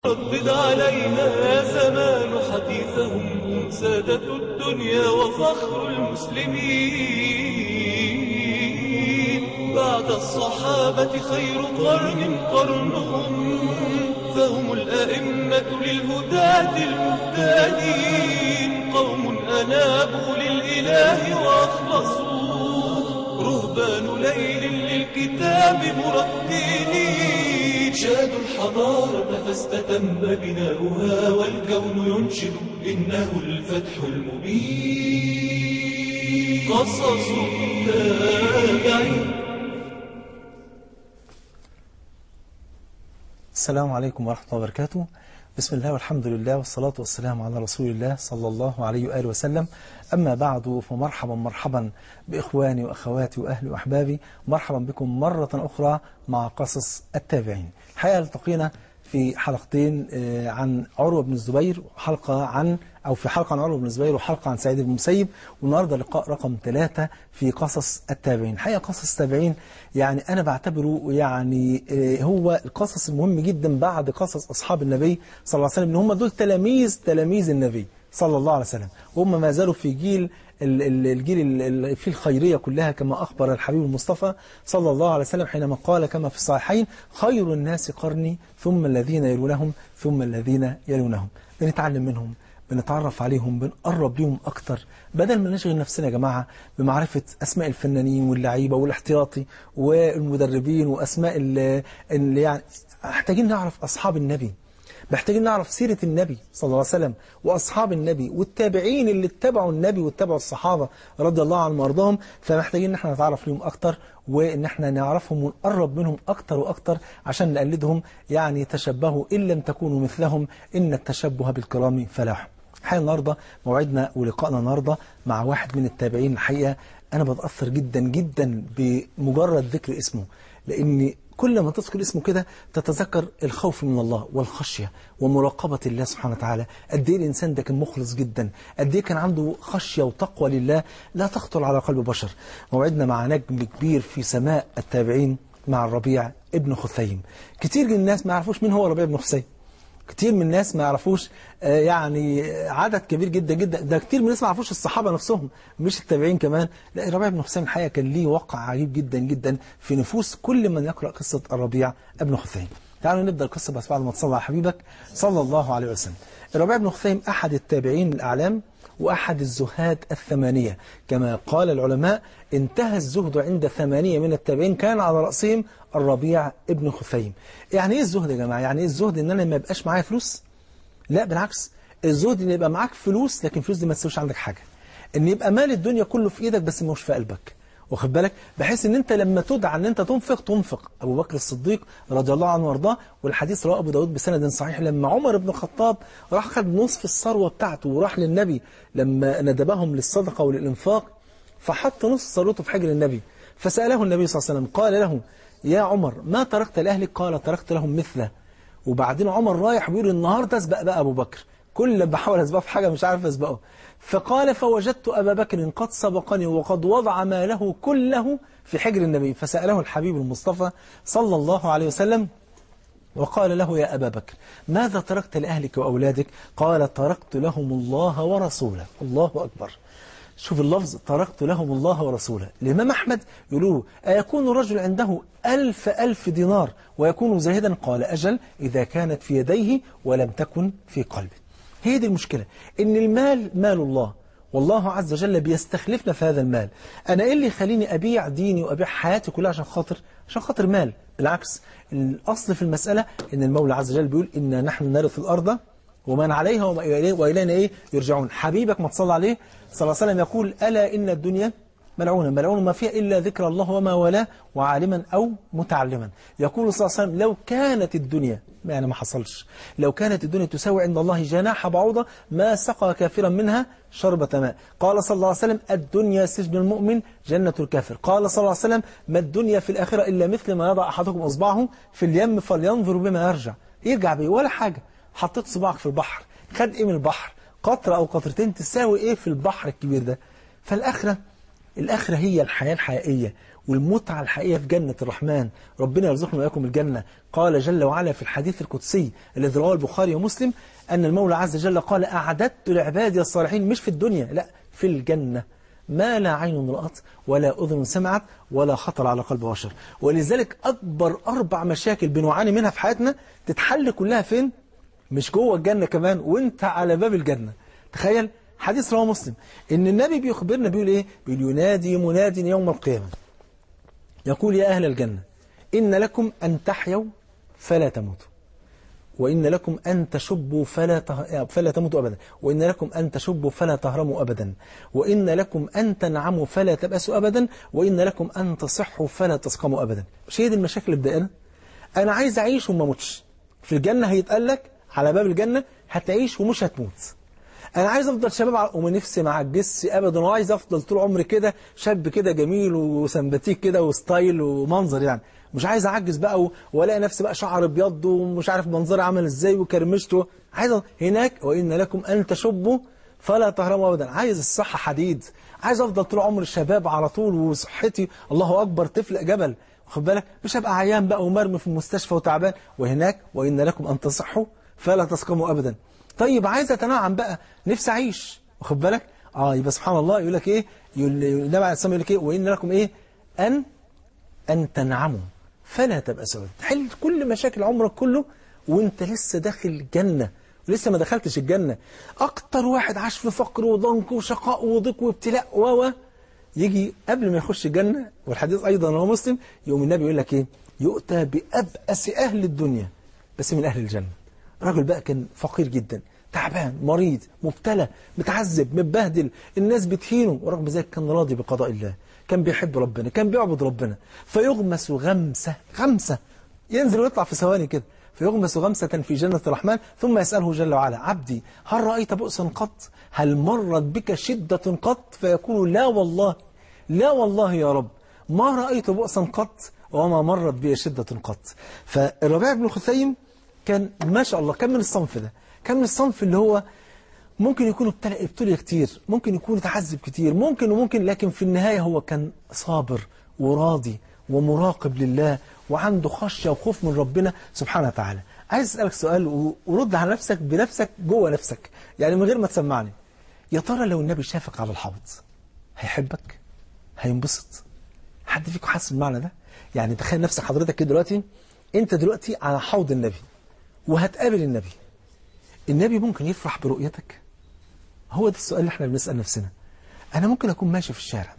ردد علينا زمان حديثهم سادة الدنيا وفخر المسلمين بعد الصحابة خير قرن قرنهم فهم الأئمة للهداة المهتدين قوم أنابوا للإله وأخلصوا رهبان ليل للكتاب مرتلين شادوا الحضارة فاستتم بناؤها والكون ينشد إنه الفتح المبين قصص التابعين السلام عليكم ورحمة الله وبركاته بسم الله والحمد لله والصلاة والسلام على رسول الله صلى الله عليه وآله وسلم أما بعد فمرحبا مرحبا بإخواني وأخواتي وأهلي وأحبابي مرحبا بكم مرة أخرى مع قصص التابعين الحقيقة التقينا في حلقتين عن عروة بن الزبير وحلقة عن أو في حلقة عن عروة بن الزبير وحلقة عن سعيد بن المسيب والنهاردة لقاء رقم ثلاثة في قصص التابعين الحقيقة قصص التابعين يعني أنا بعتبره يعني هو القصص المهم جدا بعد قصص أصحاب النبي صلى الله عليه وسلم إن هم دول تلاميذ تلاميذ النبي صلى الله عليه وسلم وهم ما زالوا في جيل الجيل في الخيرية كلها كما أخبر الحبيب المصطفى صلى الله عليه وسلم حينما قال كما في الصحيحين خير الناس قرني ثم الذين يلونهم ثم الذين يلونهم بنتعلم منهم بنتعرف عليهم بنقرب ليهم أكتر بدل ما نشغل نفسنا يا جماعة بمعرفة أسماء الفنانين واللعيبة والاحتياطي والمدربين وأسماء اللي يعني محتاجين نعرف أصحاب النبي محتاجين نعرف سيرة النبي صلى الله عليه وسلم وأصحاب النبي والتابعين اللي اتبعوا النبي واتبعوا الصحابة رضي الله عنهم وارضاهم فمحتاجين ان احنا نتعرف لهم أكتر وان احنا نعرفهم ونقرب منهم أكتر وأكتر عشان نقلدهم يعني تشبهوا إن لم تكونوا مثلهم إن التشبه بالكرام فلاح الحقيقة النهاردة موعدنا ولقائنا النهاردة مع واحد من التابعين الحقيقة أنا بتأثر جدا جدا بمجرد ذكر اسمه لأني كل ما تذكر اسمه كده تتذكر الخوف من الله والخشية ومراقبة الله سبحانه وتعالى قد ايه الإنسان ده كان مخلص جدا قد ايه كان عنده خشية وتقوى لله لا تخطر على قلب بشر موعدنا مع نجم كبير في سماء التابعين مع الربيع ابن خثيم كتير من الناس ما يعرفوش مين هو الربيع ابن خثيم كتير من الناس ما يعرفوش يعني عدد كبير جدا جدا ده كتير من الناس ما يعرفوش الصحابة نفسهم مش التابعين كمان لا الربيع بن حسين الحقيقة كان ليه وقع عجيب جدا جدا في نفوس كل من يقرأ قصة الربيع ابن خثيم تعالوا نبدأ القصة بس بعد ما تصلى على حبيبك صلى الله عليه وسلم الربيع بن خثيم أحد التابعين الأعلام وأحد الزهاد الثمانية كما قال العلماء انتهى الزهد عند ثمانية من التابعين كان على رأسهم الربيع ابن خثيم يعني ايه الزهد يا جماعة يعني ايه الزهد ان انا ما يبقاش معايا فلوس لا بالعكس الزهد ان يبقى معاك فلوس لكن الفلوس دي ما تسويش عندك حاجة ان يبقى مال الدنيا كله في ايدك بس مش في قلبك واخد بالك بحيث ان انت لما تدعى ان انت تنفق تنفق ابو بكر الصديق رضي الله عنه وارضاه والحديث رواه ابو داود بسند صحيح لما عمر بن الخطاب راح خد نصف الثروه بتاعته وراح للنبي لما ندبهم للصدقه وللانفاق فحط نص ثروته في حجر النبي فساله النبي صلى الله عليه وسلم قال له يا عمر ما تركت لاهلك قال تركت لهم مثله وبعدين عمر رايح بيقول النهارده اسبق بقى ابو بكر كل لما بحاول اسبقه في حاجه مش عارف اسبقه فقال فوجدت أبا بكر قد سبقني وقد وضع ماله كله في حجر النبي فسأله الحبيب المصطفى صلى الله عليه وسلم وقال له يا أبا بكر ماذا تركت لأهلك وأولادك قال تركت لهم الله ورسوله الله أكبر شوف اللفظ تركت لهم الله ورسوله الإمام أحمد يقولوا أيكون الرجل عنده ألف ألف دينار ويكون زاهدا قال أجل إذا كانت في يديه ولم تكن في قلبه هي دي المشكلة ان المال مال الله والله عز وجل بيستخلفنا في هذا المال انا ايه اللي يخليني ابيع ديني وابيع حياتي كلها عشان خاطر عشان خاطر مال بالعكس الاصل في المسألة ان المولى عز وجل بيقول إن نحن نرث الارض ومن عليها وإلينا إيه يرجعون حبيبك ما تصلى عليه صلى الله عليه وسلم يقول ألا إن الدنيا ملعونة ملعون ما فيها إلا ذكر الله وما والاه وعالما أو متعلما يقول صلى الله عليه وسلم لو كانت الدنيا يعني ما حصلش لو كانت الدنيا تساوي عند الله جناح بعوضة ما سقى كافرا منها شربة ماء قال صلى الله عليه وسلم الدنيا سجن المؤمن جنة الكافر قال صلى الله عليه وسلم ما الدنيا في الآخرة إلا مثل ما يضع أحدكم أصبعه في اليم فلينظر بما يرجع يرجع بيه ولا حاجة حطيت صباعك في البحر خد إيه من البحر قطرة أو قطرتين تساوي إيه في البحر الكبير ده فالآخرة الآخرة هي الحياة الحقيقية والمتعة الحقيقية في جنة الرحمن ربنا يرزقنا وإياكم الجنة قال جل وعلا في الحديث القدسي الذي رواه البخاري ومسلم أن المولى عز وجل قال أعددت لعبادي الصالحين مش في الدنيا لا في الجنة ما لا عين رأت ولا أذن سمعت ولا خطر على قلب بشر ولذلك أكبر أربع مشاكل بنعاني منها في حياتنا تتحل كلها فين؟ مش جوه الجنة كمان وانت على باب الجنة تخيل حديث رواه مسلم ان النبي بيخبرنا بيقول ايه بيقول ينادي مناد يوم القيامة يقول يا أهل الجنة إن لكم أن تحيوا فلا تموتوا وإن لكم أن تشبوا فلا ته... فلا تموتوا أبدا وإن لكم أن تشبوا فلا تهرموا أبدا وإن لكم أن تنعموا فلا تبأسوا أبدا وإن لكم أن تصحوا فلا تسقموا أبدا مش هي دي المشاكل اللي بتضايقنا أنا عايز أعيش وما أموتش في الجنة هيتقال لك على باب الجنة هتعيش ومش هتموت انا عايز افضل شباب على ونفسي ما عجزش ابدا وعايز افضل طول عمري كده شاب كده جميل وسمباتيك كده وستايل ومنظر يعني مش عايز اعجز بقى و- والاقي نفسي بقى شعر ابيض ومش عارف منظري عامل ازاي وكرمشته عايز أ- هناك وان لكم ان تشبوا فلا تهرموا ابدا عايز الصحه حديد عايز افضل طول عمري شباب على طول وصحتي الله اكبر تفلق جبل واخد بالك مش هبقى عيان بقى ومرمي في المستشفى وتعبان وهناك وان لكم ان تصحوا فلا تسقموا ابدا طيب عايز اتنعم بقى نفسي اعيش واخد بالك اه يبقى سبحان الله يقول لك ايه يقول النبي عليه الصلاه والسلام يقول لك ايه وان لكم ايه ان ان تنعموا فلا تبأسوا تحل كل مشاكل عمرك كله وانت لسه داخل الجنه ولسه ما دخلتش الجنه اكتر واحد عاش في فقر وضنك وشقاء وضيق وابتلاء و يجي قبل ما يخش الجنه والحديث ايضا هو مسلم يقوم النبي يقول لك ايه يؤتى بأبأس اهل الدنيا بس من اهل الجنه راجل بقى كان فقير جدا تعبان مريض مبتلى متعذب متبهدل الناس بتهينه ورغم ذلك كان راضي بقضاء الله كان بيحب ربنا كان بيعبد ربنا فيغمس غمسة غمسة ينزل ويطلع في ثواني كده فيغمس غمسة في جنة الرحمن ثم يسأله جل وعلا عبدي هل رأيت بؤسا قط هل مرت بك شدة قط فيقول لا والله لا والله يا رب ما رأيت بؤسا قط وما مرت بي شدة قط فالربيع بن الخثيم كان ما شاء الله كان من الصنف ده كان من الصنف اللي هو ممكن يكون ابتلى ابتلي كتير ممكن يكون اتعذب كتير ممكن وممكن لكن في النهاية هو كان صابر وراضي ومراقب لله وعنده خشية وخوف من ربنا سبحانه وتعالى عايز أسألك سؤال و- ورد على نفسك بنفسك جوه نفسك يعني من غير ما تسمعني يا ترى لو النبي شافك على الحوض هيحبك هينبسط حد فيكم حاسس بالمعنى ده يعني تخيل نفسك حضرتك كده دلوقتي انت دلوقتي على حوض النبي وهتقابل النبي النبي ممكن يفرح برؤيتك هو ده السؤال اللي احنا بنسأل نفسنا انا ممكن اكون ماشي في الشارع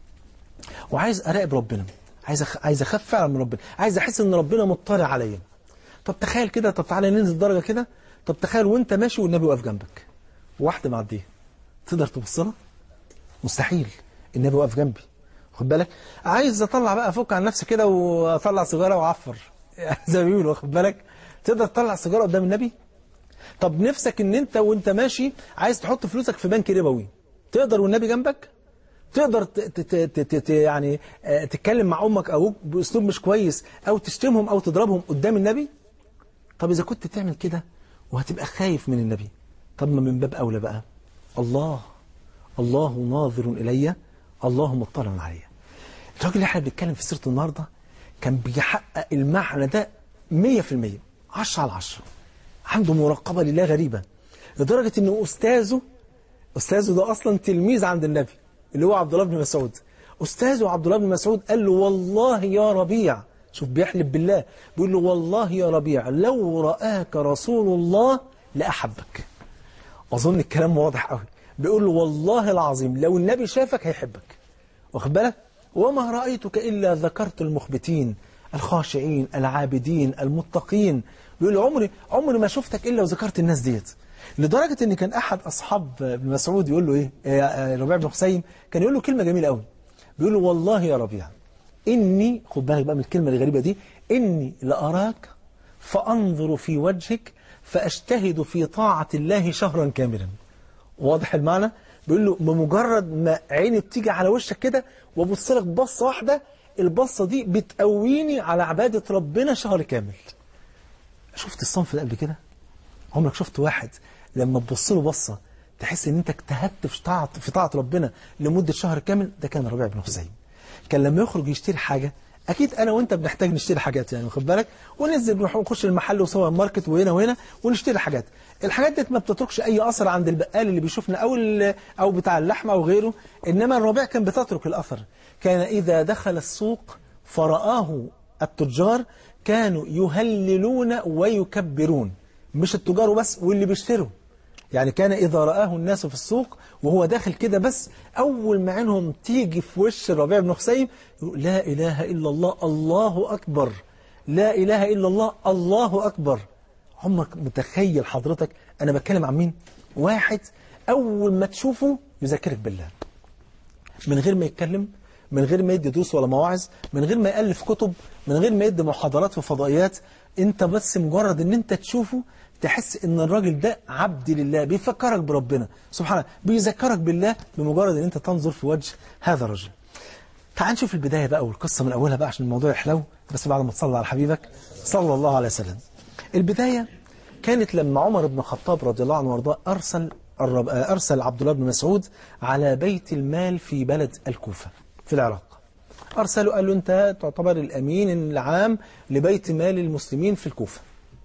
وعايز اراقب ربنا عايز أخ... عايز اخاف فعلا من ربنا عايز احس ان ربنا مطلع عليا طب تخيل كده طب تعالى ننزل درجه كده طب تخيل وانت ماشي والنبي واقف جنبك واحده معديه تقدر تبص لها مستحيل النبي واقف جنبي خد بالك عايز اطلع بقى افك عن نفسي كده واطلع سيجاره واعفر يعني زي ما بيقولوا واخد بالك تقدر تطلع سيجاره قدام النبي طب نفسك ان انت وانت ماشي عايز تحط فلوسك في بنك ربوي تقدر والنبي جنبك تقدر ت ت ت ت ت يعني آه، تتكلم مع امك او أبوك باسلوب مش كويس او تشتمهم او تضربهم قدام النبي طب اذا كنت تعمل كده وهتبقى خايف من النبي طب ما من باب اولى بقى الله الله ناظر الي الله مطلع علي الراجل اللي احنا بنتكلم في سيرته النهارده كان بيحقق المعنى ده 100% 10 على 10 عنده مراقبه لله غريبه لدرجه ان استاذه استاذه ده اصلا تلميذ عند النبي اللي هو عبد الله بن مسعود استاذه عبد الله بن مسعود قال له والله يا ربيع شوف بيحلف بالله بيقول له والله يا ربيع لو رآك رسول الله لأحبك أظن الكلام واضح قوي بيقول له والله العظيم لو النبي شافك هيحبك واخد بالك وما رأيتك إلا ذكرت المخبتين الخاشعين العابدين المتقين بيقول له عمري عمري ما شفتك إلا وذكرت الناس ديت لدرجة ان كان احد اصحاب ابن مسعود يقول له ايه آه، آه، ربيع بن حسين كان يقول له كلمة جميلة قوي بيقول له والله يا ربيع اني خد بالك بقى من الكلمة الغريبة دي اني لأراك فانظر في وجهك فاجتهد في طاعة الله شهرا كاملا واضح المعنى بيقول له بمجرد ما عيني بتيجي على وشك كده وابص لك بصة واحدة البصة دي بتقويني على عبادة ربنا شهر كامل شفت الصنف ده قبل كده عمرك شفت واحد لما تبص له بصه تحس ان انت اجتهدت في طاعه في طاعه ربنا لمده شهر كامل ده كان ربيع بن حسين كان لما يخرج يشتري حاجة أكيد أنا وأنت بنحتاج نشتري حاجات يعني واخد بالك وننزل نروح نخش المحل وسوبر ماركت وهنا وهنا ونشتري حاجات الحاجات دي ما بتتركش أي أثر عند البقال اللي بيشوفنا أو ال- أو بتاع اللحمة أو غيره إنما الربيع كان بتترك الأثر كان إذا دخل السوق فرآه التجار كانوا يهللون ويكبرون مش التجار بس واللي بيشتروا يعني كان إذا رآه الناس في السوق وهو داخل كده بس أول ما عينهم تيجي في وش الربيع بن خسيم يقول لا إله إلا الله الله أكبر لا إله إلا الله الله أكبر عمرك متخيل حضرتك أنا بتكلم عن مين واحد أول ما تشوفه يذكرك بالله من غير ما يتكلم من غير ما يدي دروس ولا مواعظ من غير ما يألف كتب من غير ما يدي محاضرات في فضائيات انت بس مجرد ان انت تشوفه تحس ان الراجل ده عبد لله بيفكرك بربنا سبحانه بيذكرك بالله بمجرد ان انت تنظر في وجه هذا الرجل تعال نشوف البداية بقى والقصة من أولها بقى عشان الموضوع يحلو بس بعد ما تصلي على حبيبك صلى الله عليه وسلم البداية كانت لما عمر بن الخطاب رضي الله عنه وارضاه أرسل الرب- آه، أرسل عبد الله بن مسعود على بيت المال في بلد الكوفة في العراق أرسله قال له أنت تعتبر الأمين العام لبيت مال المسلمين في الكوفة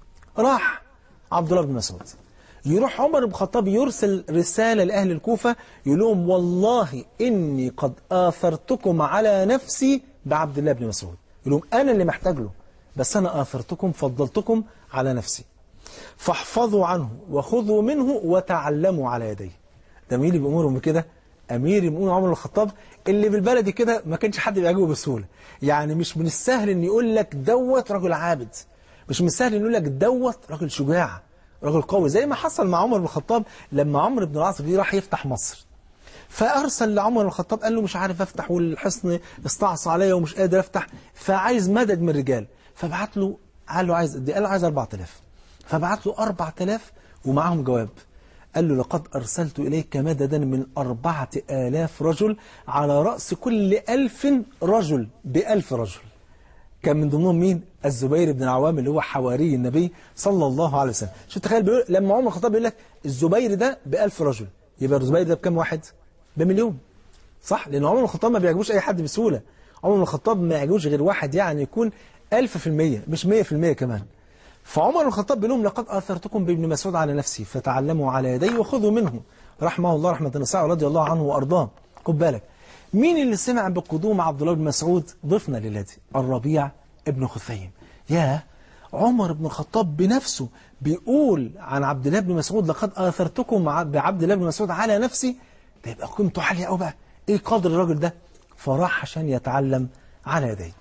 راح عبد الله بن مسعود يروح عمر بن الخطاب يرسل رسالة لأهل الكوفة يقول لهم والله إني قد آثرتكم على نفسي بعبد الله بن مسعود يقول لهم أنا اللي محتاج له بس أنا آثرتكم فضلتكم على نفسي فاحفظوا عنه وخذوا منه وتعلموا على يديه ده مين اللي بيأمرهم بكده أمير المؤمنين عمر بن الخطاب اللي بالبلدي كده ما كانش حد بيعجبه بسهولة يعني مش من السهل ان يقول لك دوت رجل عابد مش من السهل ان يقول لك دوت رجل شجاع رجل قوي زي ما حصل مع عمر بن الخطاب لما عمرو بن العاص جه راح يفتح مصر فأرسل لعمر بن الخطاب قال له مش عارف أفتح والحصن استعصى عليا ومش قادر أفتح فعايز مدد من الرجال فبعت له قال له عايز قد إيه؟ قال له عايز 4000 فبعت له 4000 ومعاهم جواب قال له لقد أرسلت إليك مددا من أربعة آلاف رجل على رأس كل ألف رجل بألف رجل كان من ضمنهم مين الزبير بن العوام اللي هو حواري النبي صلى الله عليه وسلم شو تخيل بيقول لما عمر الخطاب يقول لك الزبير ده بألف رجل يبقى الزبير ده بكم واحد بمليون صح لأن عمر الخطاب ما بيعجبوش أي حد بسهولة عمر الخطاب ما يعجبوش غير واحد يعني يكون ألف في المية مش مية في المية كمان فعمر الخطاب بيقول لهم لقد آثرتكم بابن مسعود على نفسي فتعلموا على يدي وخذوا منه رحمه الله رحمة النساء رضي الله عنه وأرضاه خد بالك مين اللي سمع بقدوم عبد الله بن مسعود ضفنا للذي الربيع ابن خثيم يا عمر بن الخطاب بنفسه بيقول عن عبد الله بن مسعود لقد آثرتكم مع- بعبد الله بن مسعود على نفسي ده يبقى قيمته عالية قوي بقى ايه قدر الراجل ده فراح عشان يتعلم على يديه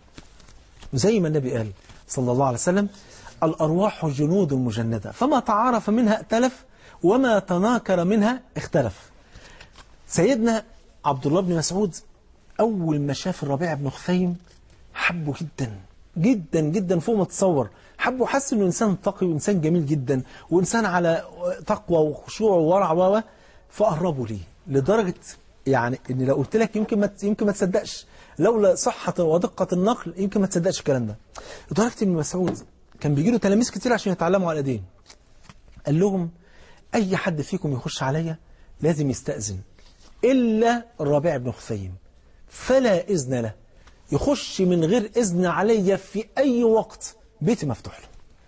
زي ما النبي قال صلى الله عليه وسلم الأرواح جنود مجندة فما تعارف منها ائتلف وما تناكر منها اختلف سيدنا عبد الله بن مسعود أول ما شاف الربيع بن خثيم حبه جدا جدا جدا فوق ما تصور حبه حس انه انسان تقي وانسان جميل جدا وانسان على تقوى وخشوع وورع و فقربوا ليه لدرجه يعني ان لو قلت لك يمكن ما يمكن ما تصدقش لولا صحه ودقه النقل يمكن ما تصدقش الكلام ده لدرجه ان مسعود كان بيجي له تلاميذ كتير عشان يتعلموا على ايدين قال لهم اي حد فيكم يخش عليا لازم يستأذن الا الربيع بن خثيم فلا اذن له يخش من غير إذن عليا في أي وقت بيتي مفتوح له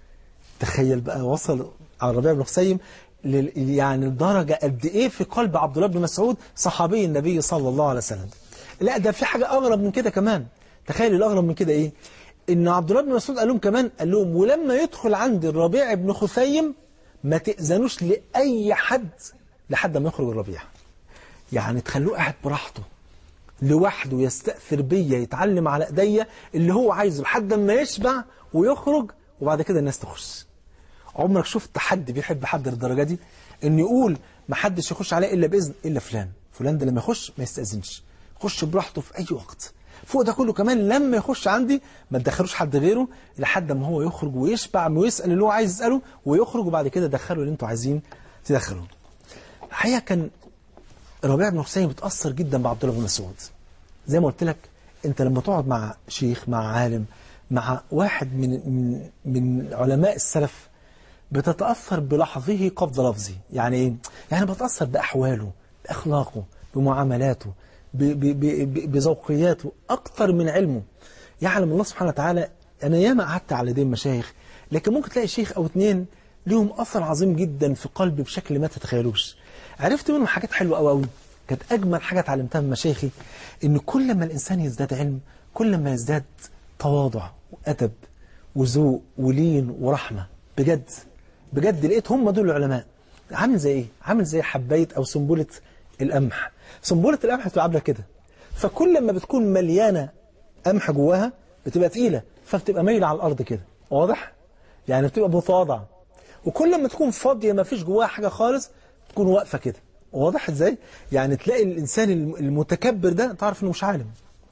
تخيل بقى وصل على الربيع بن خثيم لل- يعني الدرجة قد إيه في قلب عبد الله بن مسعود صحابي النبي صلى الله عليه وسلم لا ده في حاجة أغرب من كده كمان تخيل الأغرب من كده إيه إن عبد الله بن مسعود قال لهم كمان قال لهم ولما يدخل عند الربيع بن خثيم ما تأذنوش لأي حد لحد ما يخرج الربيع يعني تخلوه قاعد براحته لوحده يستأثر بيا يتعلم على ايديا اللي هو عايزه لحد ما يشبع ويخرج وبعد كده الناس تخش عمرك شفت حد بيحب حد للدرجه دي ان يقول ما حدش يخش عليه الا باذن الا فلان فلان ده لما يخش ما يستاذنش يخش براحته في اي وقت فوق ده كله كمان لما يخش عندي ما تدخلوش حد غيره لحد ما هو يخرج ويشبع ويسال اللي هو عايز يساله ويخرج وبعد كده دخلوا اللي انتوا عايزين تدخلوه الحقيقه كان ربيع بن حسين بتأثر جدا بعبد الله بن مسعود زي ما قلت لك انت لما تقعد مع شيخ مع عالم مع واحد من من من علماء السلف بتتأثر بلحظه قبض لفظي يعني ايه؟ يعني بتأثر بأحواله بأخلاقه بمعاملاته ب- ب- ب- بذوقياته أكتر من علمه يعلم الله سبحانه وتعالى أنا ياما قعدت على دين مشايخ لكن ممكن تلاقي شيخ أو اتنين ليهم أثر عظيم جدا في قلبي بشكل ما تتخيلوش عرفت منهم حاجات حلوة أوي أوي كانت أجمل حاجة اتعلمتها من مشايخي إن كل ما الإنسان يزداد علم كل ما يزداد تواضع وأدب وذوق ولين ورحمة بجد بجد لقيت هم دول العلماء عامل زي ايه عامل زي حبايه او سنبله القمح سنبله القمح بتبقى عامله كده فكل ما بتكون مليانه قمح جواها بتبقى تقيله فبتبقى مايله على الارض كده واضح يعني بتبقى متواضعه وكل ما تكون فاضيه ما فيش جواها حاجه خالص تكون واقفه كده واضح ازاي يعني تلاقي الانسان المتكبر ده تعرف انه مش عالم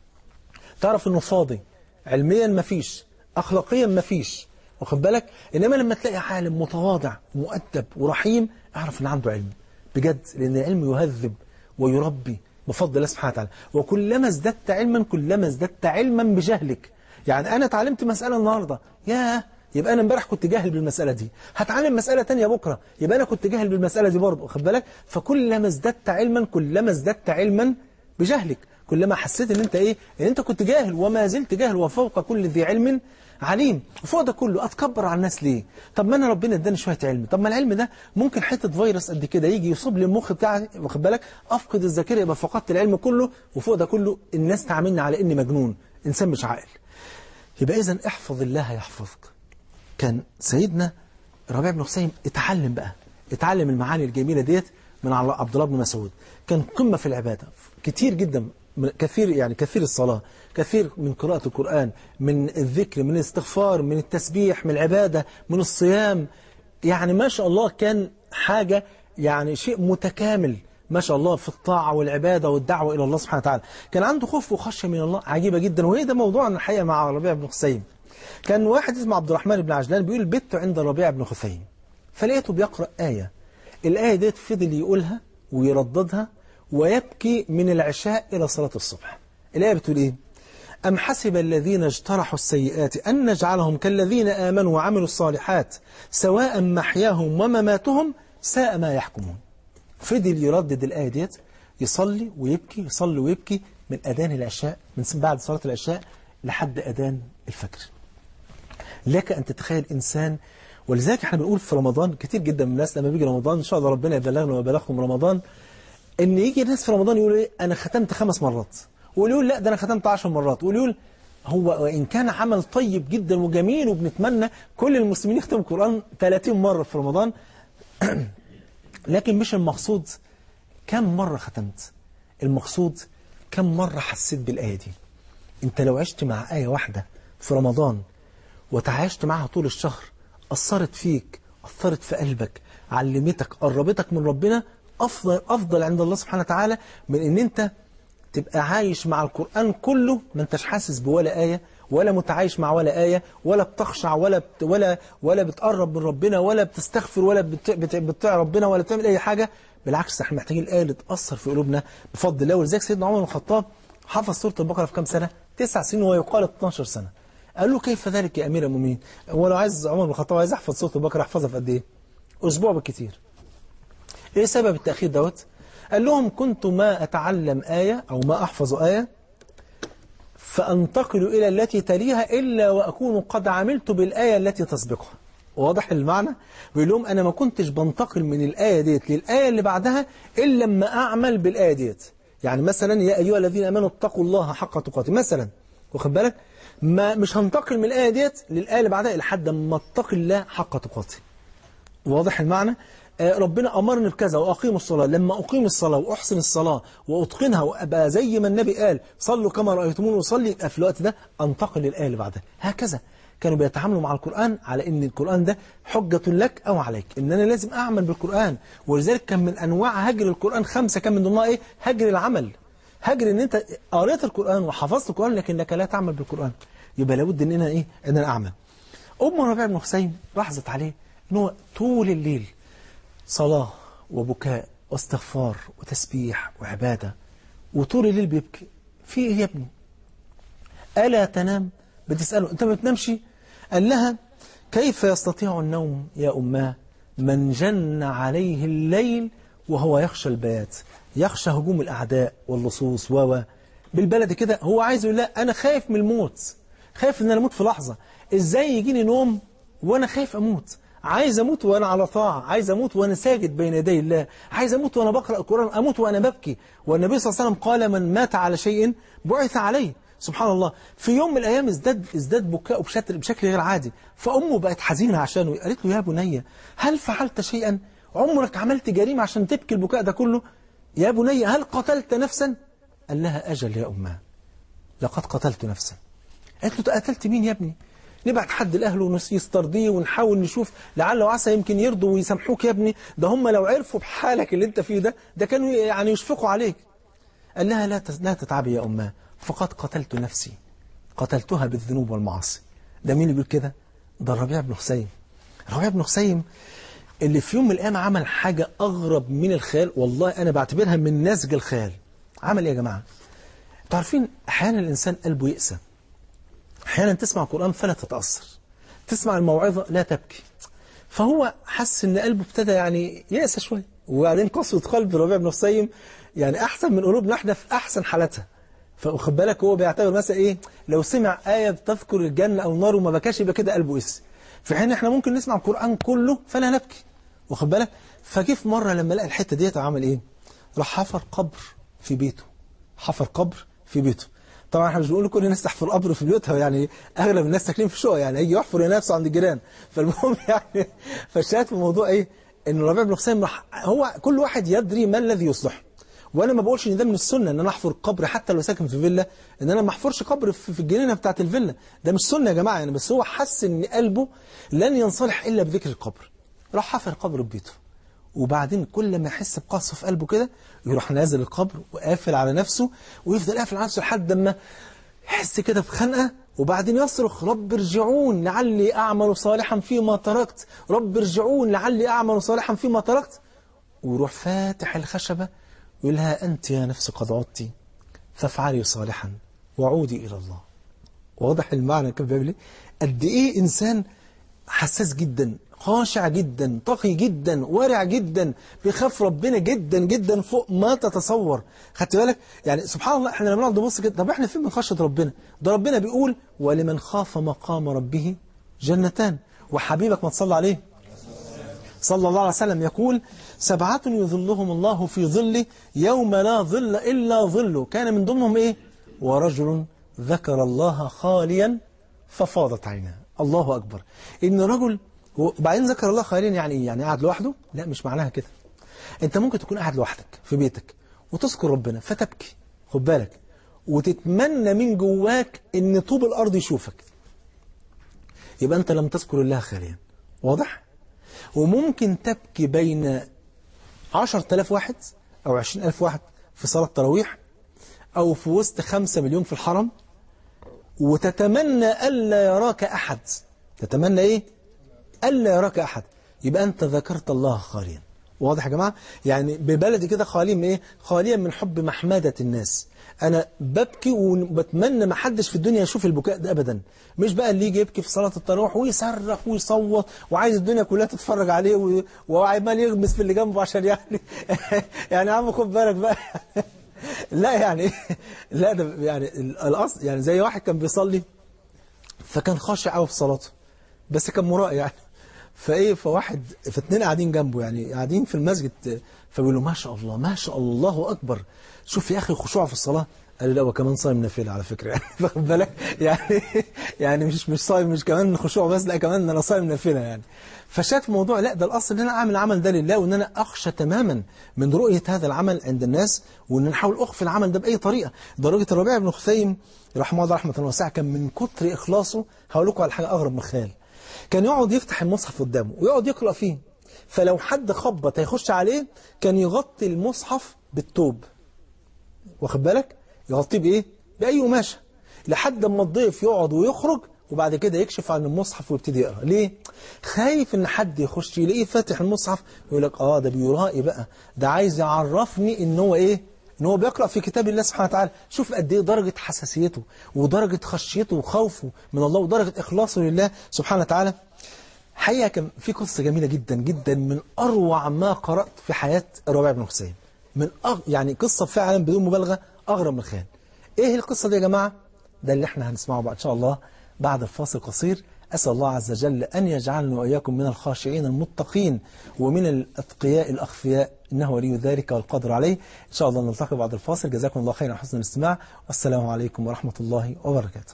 تعرف انه فاضي علميا مفيش اخلاقيا مفيش واخد بالك انما لما تلاقي عالم متواضع مؤدب ورحيم اعرف ان عنده علم بجد لان العلم يهذب ويربي بفضل الله سبحانه وتعالى وكلما ازددت علما كلما ازددت علما بجهلك يعني انا اتعلمت مساله النهارده ياه يبقى انا امبارح كنت جاهل بالمساله دي هتعلم مساله تانية بكره يبقى انا كنت جاهل بالمساله دي برضه واخد بالك فكلما ازددت علما كلما ازددت علما بجهلك كلما حسيت ان انت ايه ان انت كنت جاهل وما زلت جاهل وفوق كل ذي علم عليم وفوق ده كله اتكبر على الناس ليه طب ما انا ربنا اداني شويه علم طب ما العلم ده ممكن حته فيروس قد كده يجي يصيب لي المخ بتاعي واخد بالك افقد الذاكره يبقى فقدت العلم كله وفوق ده كله الناس تعاملني على اني مجنون انسان مش عاقل يبقى اذا احفظ الله يحفظك كان سيدنا ربيع بن حسين اتعلم بقى اتعلم المعاني الجميله ديت من عبد الله بن مسعود كان قمه في العباده كتير جدا كثير يعني كثير الصلاة كثير من قراءة القرآن من الذكر من الاستغفار من التسبيح من العبادة من الصيام يعني ما شاء الله كان حاجة يعني شيء متكامل ما شاء الله في الطاعة والعبادة والدعوة إلى الله سبحانه وتعالى كان عنده خوف وخشية من الله عجيبة جدا وهي ده موضوعنا الحقيقة مع ربيع بن حسين كان واحد اسمه عبد الرحمن بن عجلان بيقول بت عند ربيع بن خثيم فلقيته بيقرأ آية الآية ديت فضل يقولها ويرددها ويبكي من العشاء إلى صلاة الصبح الآية بتقول إيه أم حسب الذين اجترحوا السيئات أن نجعلهم كالذين آمنوا وعملوا الصالحات سواء محياهم ومماتهم ساء ما يحكمون فضل يردد الآية ديت يصلي ويبكي يصلي ويبكي من أذان العشاء من بعد صلاة العشاء لحد أذان الفجر لك أن تتخيل إنسان ولذلك احنا بنقول في رمضان كتير جدا من الناس لما بيجي رمضان إن شاء الله ربنا يبلغنا ويبلغكم رمضان ان يجي ناس في رمضان يقول ايه انا ختمت خمس مرات واللي يقول لا ده انا ختمت عشر مرات واللي يقول هو وان كان عمل طيب جدا وجميل وبنتمنى كل المسلمين يختموا القران 30 مره في رمضان لكن مش المقصود كم مره ختمت المقصود كم مره حسيت بالايه دي انت لو عشت مع ايه واحده في رمضان وتعايشت معها طول الشهر اثرت فيك اثرت في قلبك علمتك قربتك من ربنا أفضل, أفضل عند الله سبحانه وتعالى من أن أنت تبقى عايش مع القرآن كله ما انتش حاسس بولا آية ولا متعايش مع ولا آية ولا بتخشع ولا بت ولا ولا بتقرب من ربنا ولا بتستغفر ولا بت بت بتطيع ربنا ولا بتعمل أي حاجة بالعكس احنا محتاجين الآية اللي تأثر في قلوبنا بفضل الله ولذلك سيدنا عمر بن الخطاب حفظ سورة البقرة في كام سنة؟ تسع سنين ويقال 12 سنة قال له كيف ذلك يا أمير المؤمنين؟ هو لو عايز عمر بن الخطاب عايز يحفظ سورة البقرة يحفظها في قد إيه؟ أسبوع بالكثير ايه سبب التأخير دوت قال لهم كنت ما أتعلم آية أو ما أحفظ آية فأنتقل إلى التي تليها إلا وأكون قد عملت بالآية التي تسبقها واضح المعنى بيقول لهم أنا ما كنتش بنتقل من الآية ديت للآية اللي بعدها إلا لما أعمل بالآية ديت يعني مثلا يا أيها الذين أمنوا اتقوا الله حق تقاته مثلا واخد بالك ما مش هنتقل من الآية ديت للآية اللي بعدها لحد ما اتقي الله حق تقاته واضح المعنى ربنا أمرني بكذا وأقيم الصلاة لما أقيم الصلاة وأحسن الصلاة وأتقنها وأبقى زي ما النبي قال صلوا كما رأيتمون وصلي في الوقت ده أنتقل للآية اللي بعدها هكذا كانوا بيتعاملوا مع القرآن على أن القرآن ده حجة لك أو عليك إن أنا لازم أعمل بالقرآن ولذلك كان من أنواع هجر القرآن خمسة كان من ضمنها إيه هجر العمل هجر إن أنت قريت القرآن وحفظت القرآن لكنك لا تعمل بالقرآن يبقى لابد إن أنا إيه إن أنا أعمل أم ربيع بن حسين لاحظت عليه إن هو طول الليل صلاة وبكاء واستغفار وتسبيح وعبادة وطول الليل بيبكي في ايه يا ابني ألا تنام بتسأله أنت ما بتنامش قال لها كيف يستطيع النوم يا أماه من جن عليه الليل وهو يخشى البيات يخشى هجوم الأعداء واللصوص و بالبلد كده هو عايز يقول لا أنا خايف من الموت خايف إن أنا أموت في لحظة إزاي يجيني نوم وأنا خايف أموت عايز أموت وأنا على طاعة عايز أموت وأنا ساجد بين يدي الله عايز أموت وأنا بقرأ القرآن أموت وأنا ببكي والنبي صلى الله عليه وسلم قال من مات على شيء بعث عليه سبحان الله في يوم من الأيام ازداد, ازداد بكاء بشكل, بشكل غير عادي فأمه بقت حزينة عشانه قالت له يا بني هل فعلت شيئا عمرك عملت جريمة عشان تبكي البكاء ده كله يا بني هل قتلت نفسا قال لها أجل يا أمها لقد قتلت نفسا قالت له قتلت مين يا ابني نبعت حد لأهله يسترضيه ونحاول نشوف لعل وعسى يمكن يرضوا ويسامحوك يا ابني ده هم لو عرفوا بحالك اللي انت فيه ده ده كانوا يعني يشفقوا عليك قال لها لا لا تتعبي يا أمها فقد قتلت نفسي قتلتها بالذنوب والمعاصي ده مين اللي بيقول كده ده الربيع بن حسين الربيع بن حسين اللي في يوم من الأيام عمل حاجة أغرب من الخيال والله أنا بعتبرها من نسج الخيال عمل إيه يا جماعة تعرفين أحيانا الإنسان قلبه يأسى أحيانا تسمع القرآن فلا تتأثر تسمع الموعظة لا تبكي فهو حس ان قلبه ابتدى يعني يأسى شوية وبعدين قسوة قلب الربيع بن حسين يعني أحسن من قلوبنا احنا في أحسن حالتها فخد بالك هو بيعتبر مثلا إيه لو سمع آية بتذكر الجنة أو النار وما بكاش يبقى كده قلبه يأسى في حين احنا ممكن نسمع القرآن كله فلا نبكي واخد بالك فجه في مرة لما لقى الحتة ديت عمل إيه راح حفر قبر في بيته حفر قبر في بيته طبعا احنا مش بنقول كل الناس تحفر قبر في بيوتها يعني اغلب الناس ساكنين في شقق يعني هيجي يحفر نفسه عند الجيران فالمهم يعني فالشاهد في الموضوع ايه ان الربيع بن حسين راح هو كل واحد يدري ما الذي يصلحه وانا ما بقولش ان ده من السنه ان انا احفر قبر حتى لو ساكن في فيلا ان انا ما احفرش قبر في الجنينه بتاعه الفيلا ده مش سنه يا جماعه يعني بس هو حس ان قلبه لن ينصلح الا بذكر القبر راح حفر قبر في بيته وبعدين كل ما يحس بقسوه في قلبه كده يروح نازل القبر وقافل على نفسه ويفضل قافل على نفسه لحد ما يحس كده بخنقه وبعدين يصرخ رب ارجعون لعلي أعمل صالحا فيما تركت رب ارجعون لعلي أعمل صالحا فيما تركت ويروح فاتح الخشبة يقول لها أنت يا نفس قد عدت فافعلي صالحا وعودي إلى الله واضح المعنى كيف بيقول قد إيه إنسان حساس جدا خاشع جدا تقي جدا ورع جدا بيخاف ربنا جدا جدا فوق ما تتصور خدت بالك يعني سبحان الله احنا لما نقعد نبص كده طب احنا فين من خشيه ربنا ده ربنا بيقول ولمن خاف مقام ربه جنتان وحبيبك ما تصلى عليه صلى الله عليه وسلم يقول سبعة يظلهم الله في ظله يوم لا ظل إلا ظله كان من ضمنهم إيه ورجل ذكر الله خاليا ففاضت عيناه الله أكبر إن رجل وبعدين ذكر الله خاليا يعني إيه يعني قاعد لوحده لا مش معناها كده أنت ممكن تكون قاعد لوحدك في بيتك وتذكر ربنا فتبكي خد بالك وتتمنى من جواك ان طوب الأرض يشوفك يبقى أنت لم تذكر الله خاليا واضح؟ وممكن تبكي بين عشر تلاف واحد أو عشرين ألف واحد في صلاة تراويح أو في وسط خمسة مليون في الحرم وتتمنى ألا يراك أحد تتمنى إيه؟ ألا يراك أحد يبقى أنت ذكرت الله خاليا واضح يا جماعة يعني ببلدي كده خاليا من إيه خاليا من حب محمدة الناس أنا ببكي وبتمنى ما حدش في الدنيا يشوف البكاء ده أبدا مش بقى اللي يجي يبكي في صلاة التراويح ويصرخ ويصوت وعايز الدنيا كلها تتفرج عليه و... وعمال يغمس في اللي جنبه عشان يعني يعني يا عم خد بالك بقى لا يعني لا ده يعني الأصل يعني زي واحد كان بيصلي فكان خاشع قوي في صلاته بس كان مرائي يعني فايه فواحد فاتنين قاعدين جنبه يعني قاعدين في المسجد فبيقولوا ما شاء الله ما شاء الله الله اكبر شوف يا اخي الخشوع في الصلاه قال لا وكمان صايم نافله على فكره يعني واخد بالك يعني يعني مش مش صايم مش كمان خشوع بس لا كمان انا صايم نافله يعني فشاف الموضوع لا ده الاصل ان انا اعمل العمل ده لله وان انا اخشى تماما من رؤيه هذا العمل عند الناس وان انا احاول اخفي العمل ده باي طريقه درجه الربيع بن خثيم رحمه الله رحمه واسعه كان من كتر اخلاصه هقول لكم على حاجه اغرب من الخيال كان يقعد يفتح المصحف قدامه ويقعد يقرأ فيه فلو حد خبط هيخش عليه كان يغطي المصحف بالتوب واخد بالك يغطيه بايه باي قماشه لحد اما الضيف يقعد ويخرج وبعد كده يكشف عن المصحف ويبتدي يقرا ليه خايف ان حد يخش يلاقيه فاتح المصحف ويقول لك اه ده بيرائي بقى ده عايز يعرفني ان هو ايه ان هو بيقرأ في كتاب الله سبحانه وتعالى شوف قد ايه درجة حساسيته ودرجة خشيته وخوفه من الله ودرجة إخلاصه لله سبحانه وتعالى حقيقة كان في قصة جميلة جدا جدا من أروع ما قرأت في حياة الربيع بن حسين من أغ... يعني قصة فعلا بدون مبالغة أغرب من الخيال إيه القصة دي يا جماعة ده اللي احنا هنسمعه بقى إن شاء الله بعد الفاصل قصير أسأل الله عز وجل أن يجعلنا وإياكم من الخاشعين المتقين ومن الأتقياء الأخفياء إنه ولي ذلك والقدر عليه إن شاء الله نلتقي بعد الفاصل جزاكم الله خيرا حسن الاستماع والسلام عليكم ورحمة الله وبركاته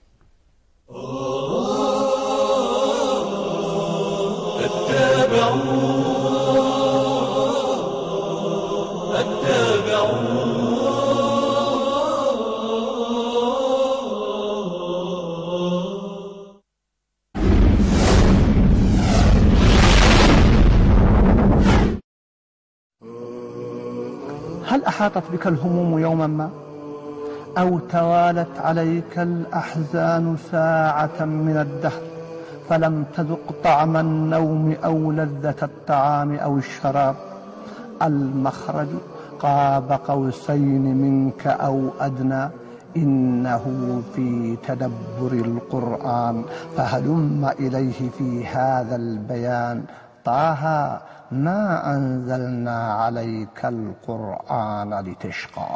هل أحاطت بك الهموم يوما ما أو توالت عليك الأحزان ساعة من الدهر فلم تذق طعم النوم أو لذة الطعام أو الشراب المخرج قاب قوسين منك أو أدنى إنه في تدبر القرآن فهلم إليه في هذا البيان طه ما أنزلنا عليك القرآن لتشقى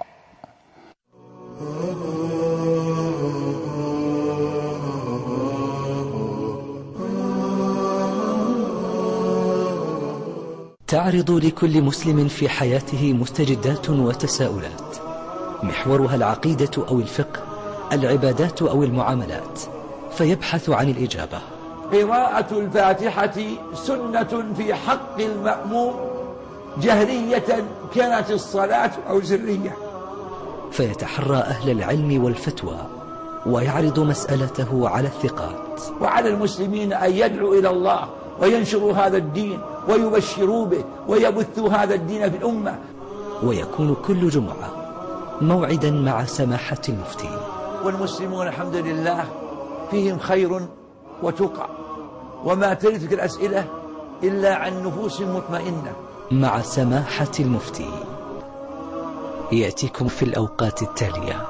تعرض لكل مسلم في حياته مستجدات وتساؤلات محورها العقيدة أو الفقه العبادات أو المعاملات فيبحث عن الإجابة قراءة الفاتحة سنة في حق المأموم جهرية كانت الصلاة أو سرية فيتحرى أهل العلم والفتوى ويعرض مسألته على الثقات وعلى المسلمين أن يدعوا إلى الله وينشروا هذا الدين ويبشروا به ويبثوا هذا الدين في الأمة ويكون كل جمعة موعدا مع سماحة المفتي والمسلمون الحمد لله فيهم خير وتقى وما تلفك الأسئلة إلا عن نفوس مطمئنة مع سماحة المفتي يأتيكم في الأوقات التالية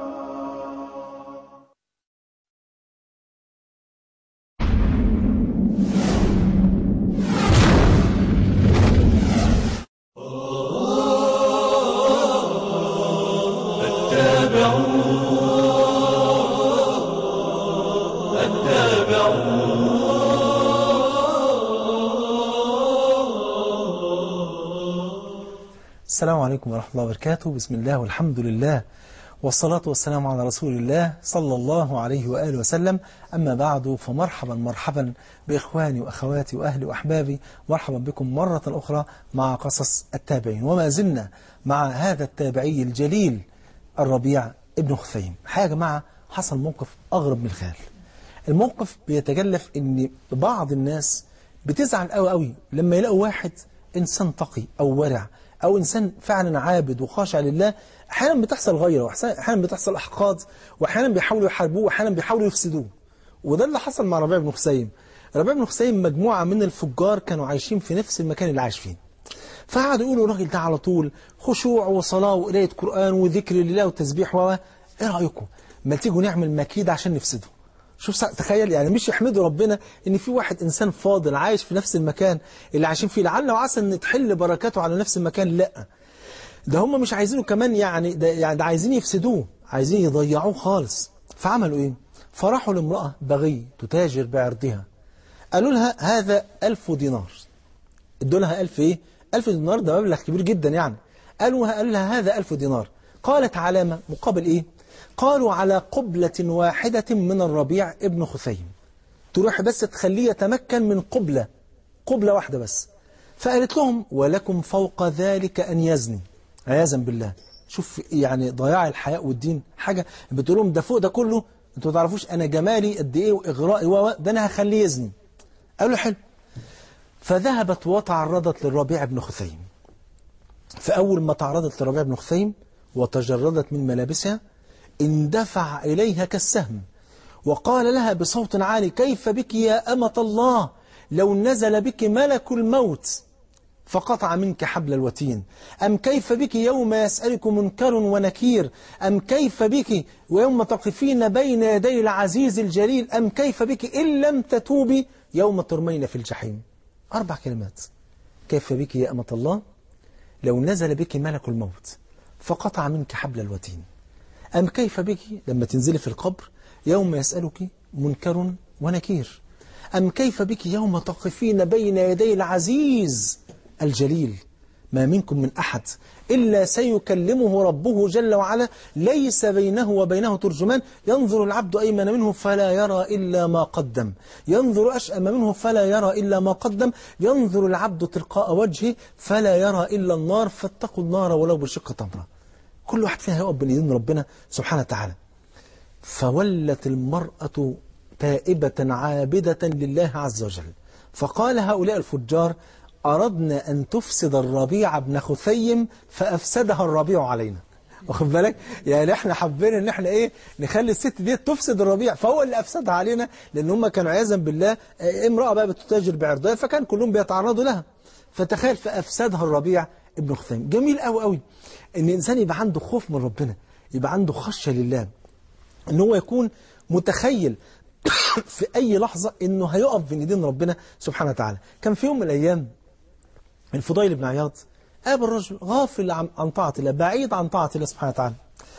السلام عليكم ورحمة الله وبركاته بسم الله والحمد لله والصلاة والسلام على رسول الله صلى الله عليه وآله وسلم أما بعد فمرحبا مرحبا بإخواني وأخواتي وأهلي وأحبابي مرحبا بكم مرة أخرى مع قصص التابعين وما زلنا مع هذا التابعي الجليل الربيع ابن خثيم حاجة يا جماعة حصل موقف أغرب من الخيال الموقف بيتجلف ان بعض الناس بتزعل قوي قوي لما يلاقوا واحد إنسان تقي أو ورع أو إنسان فعلا عابد وخاشع لله أحيانا بتحصل غيره وأحيانا بتحصل أحقاد وأحيانا بيحاولوا يحاربوه وأحيانا بيحاولوا يفسدوه وده اللي حصل مع ربيع بن خثيم ربيع بن خثيم مجموعة من الفجار كانوا عايشين في نفس المكان اللي عايش فيه فقعدوا يقولوا الراجل ده على طول خشوع وصلاة وقراية قرآن وذكر لله وتسبيح و ايه رأيكم ما تيجوا نعمل مكيدة عشان نفسده شوف سا... تخيل يعني مش يحمدوا ربنا ان في واحد انسان فاضل عايش في نفس المكان اللي عايشين فيه لعل وعسى ان تحل بركاته على نفس المكان لا ده هم مش عايزينه كمان يعني ده, يعني ده عايزين يفسدوه عايزين يضيعوه خالص فعملوا ايه فراحوا لامرأة بغي تتاجر بعرضها قالوا لها هذا ألف دينار ادوا لها ألف ايه ألف دينار ده مبلغ كبير جدا يعني قالوا قالوا لها هذا ألف دينار قالت علامة مقابل ايه قالوا على قبلة واحدة من الربيع ابن خثيم تروح بس تخليه يتمكن من قبلة قبلة واحدة بس فقالت لهم ولكم فوق ذلك أن يزني عياذا بالله شوف يعني ضياع الحياء والدين حاجة بتقول لهم ده فوق ده كله انتوا ما تعرفوش أنا جمالي قد إيه وإغرائي و ده أنا هخليه يزني قالوا حلو فذهبت وتعرضت للربيع بن خثيم فأول ما تعرضت للربيع بن خثيم وتجردت من ملابسها اندفع إليها كالسهم وقال لها بصوت عالي كيف بك يا أمة الله لو نزل بك ملك الموت فقطع منك حبل الوتين أم كيف بك يوم يسألك منكر ونكير أم كيف بك ويوم تقفين بين يدي العزيز الجليل أم كيف بك إن لم تتوبي يوم ترمين في الجحيم أربع كلمات كيف بك يا أمة الله لو نزل بك ملك الموت فقطع منك حبل الوتين أم كيف بك لما تنزلي في القبر يوم يسألك منكر ونكير أم كيف بك يوم تقفين بين يدي العزيز الجليل ما منكم من أحد إلا سيكلمه ربه جل وعلا ليس بينه وبينه ترجمان ينظر العبد أيمن منه فلا يرى إلا ما قدم ينظر أشأم منه فلا يرى إلا ما قدم ينظر العبد تلقاء وجهه فلا يرى إلا النار فاتقوا النار ولو بشق تمرة كل واحد فيها يقف بين ايدين ربنا سبحانه وتعالى فولت المرأة تائبة عابدة لله عز وجل فقال هؤلاء الفجار أردنا أن تفسد الربيع بن خثيم فأفسدها الربيع علينا واخد بالك يعني احنا حبينا ان احنا ايه نخلي الست دي تفسد الربيع فهو اللي افسدها علينا لان هم كانوا عياذا بالله اه، امراه بقى بتتاجر بعرضها فكان كلهم بيتعرضوا لها فتخيل فافسدها الربيع ابن خثيم جميل قوي قوي ان الانسان يبقى عنده خوف من ربنا يبقى عنده خشيه لله ان هو يكون متخيل في اي لحظه انه هيقف بين ايدين ربنا سبحانه وتعالى كان في يوم من الايام الفضيل بن عياض قابل رجل غافل عن عن طاعة الله بعيد عن طاعة الله سبحانه وتعالى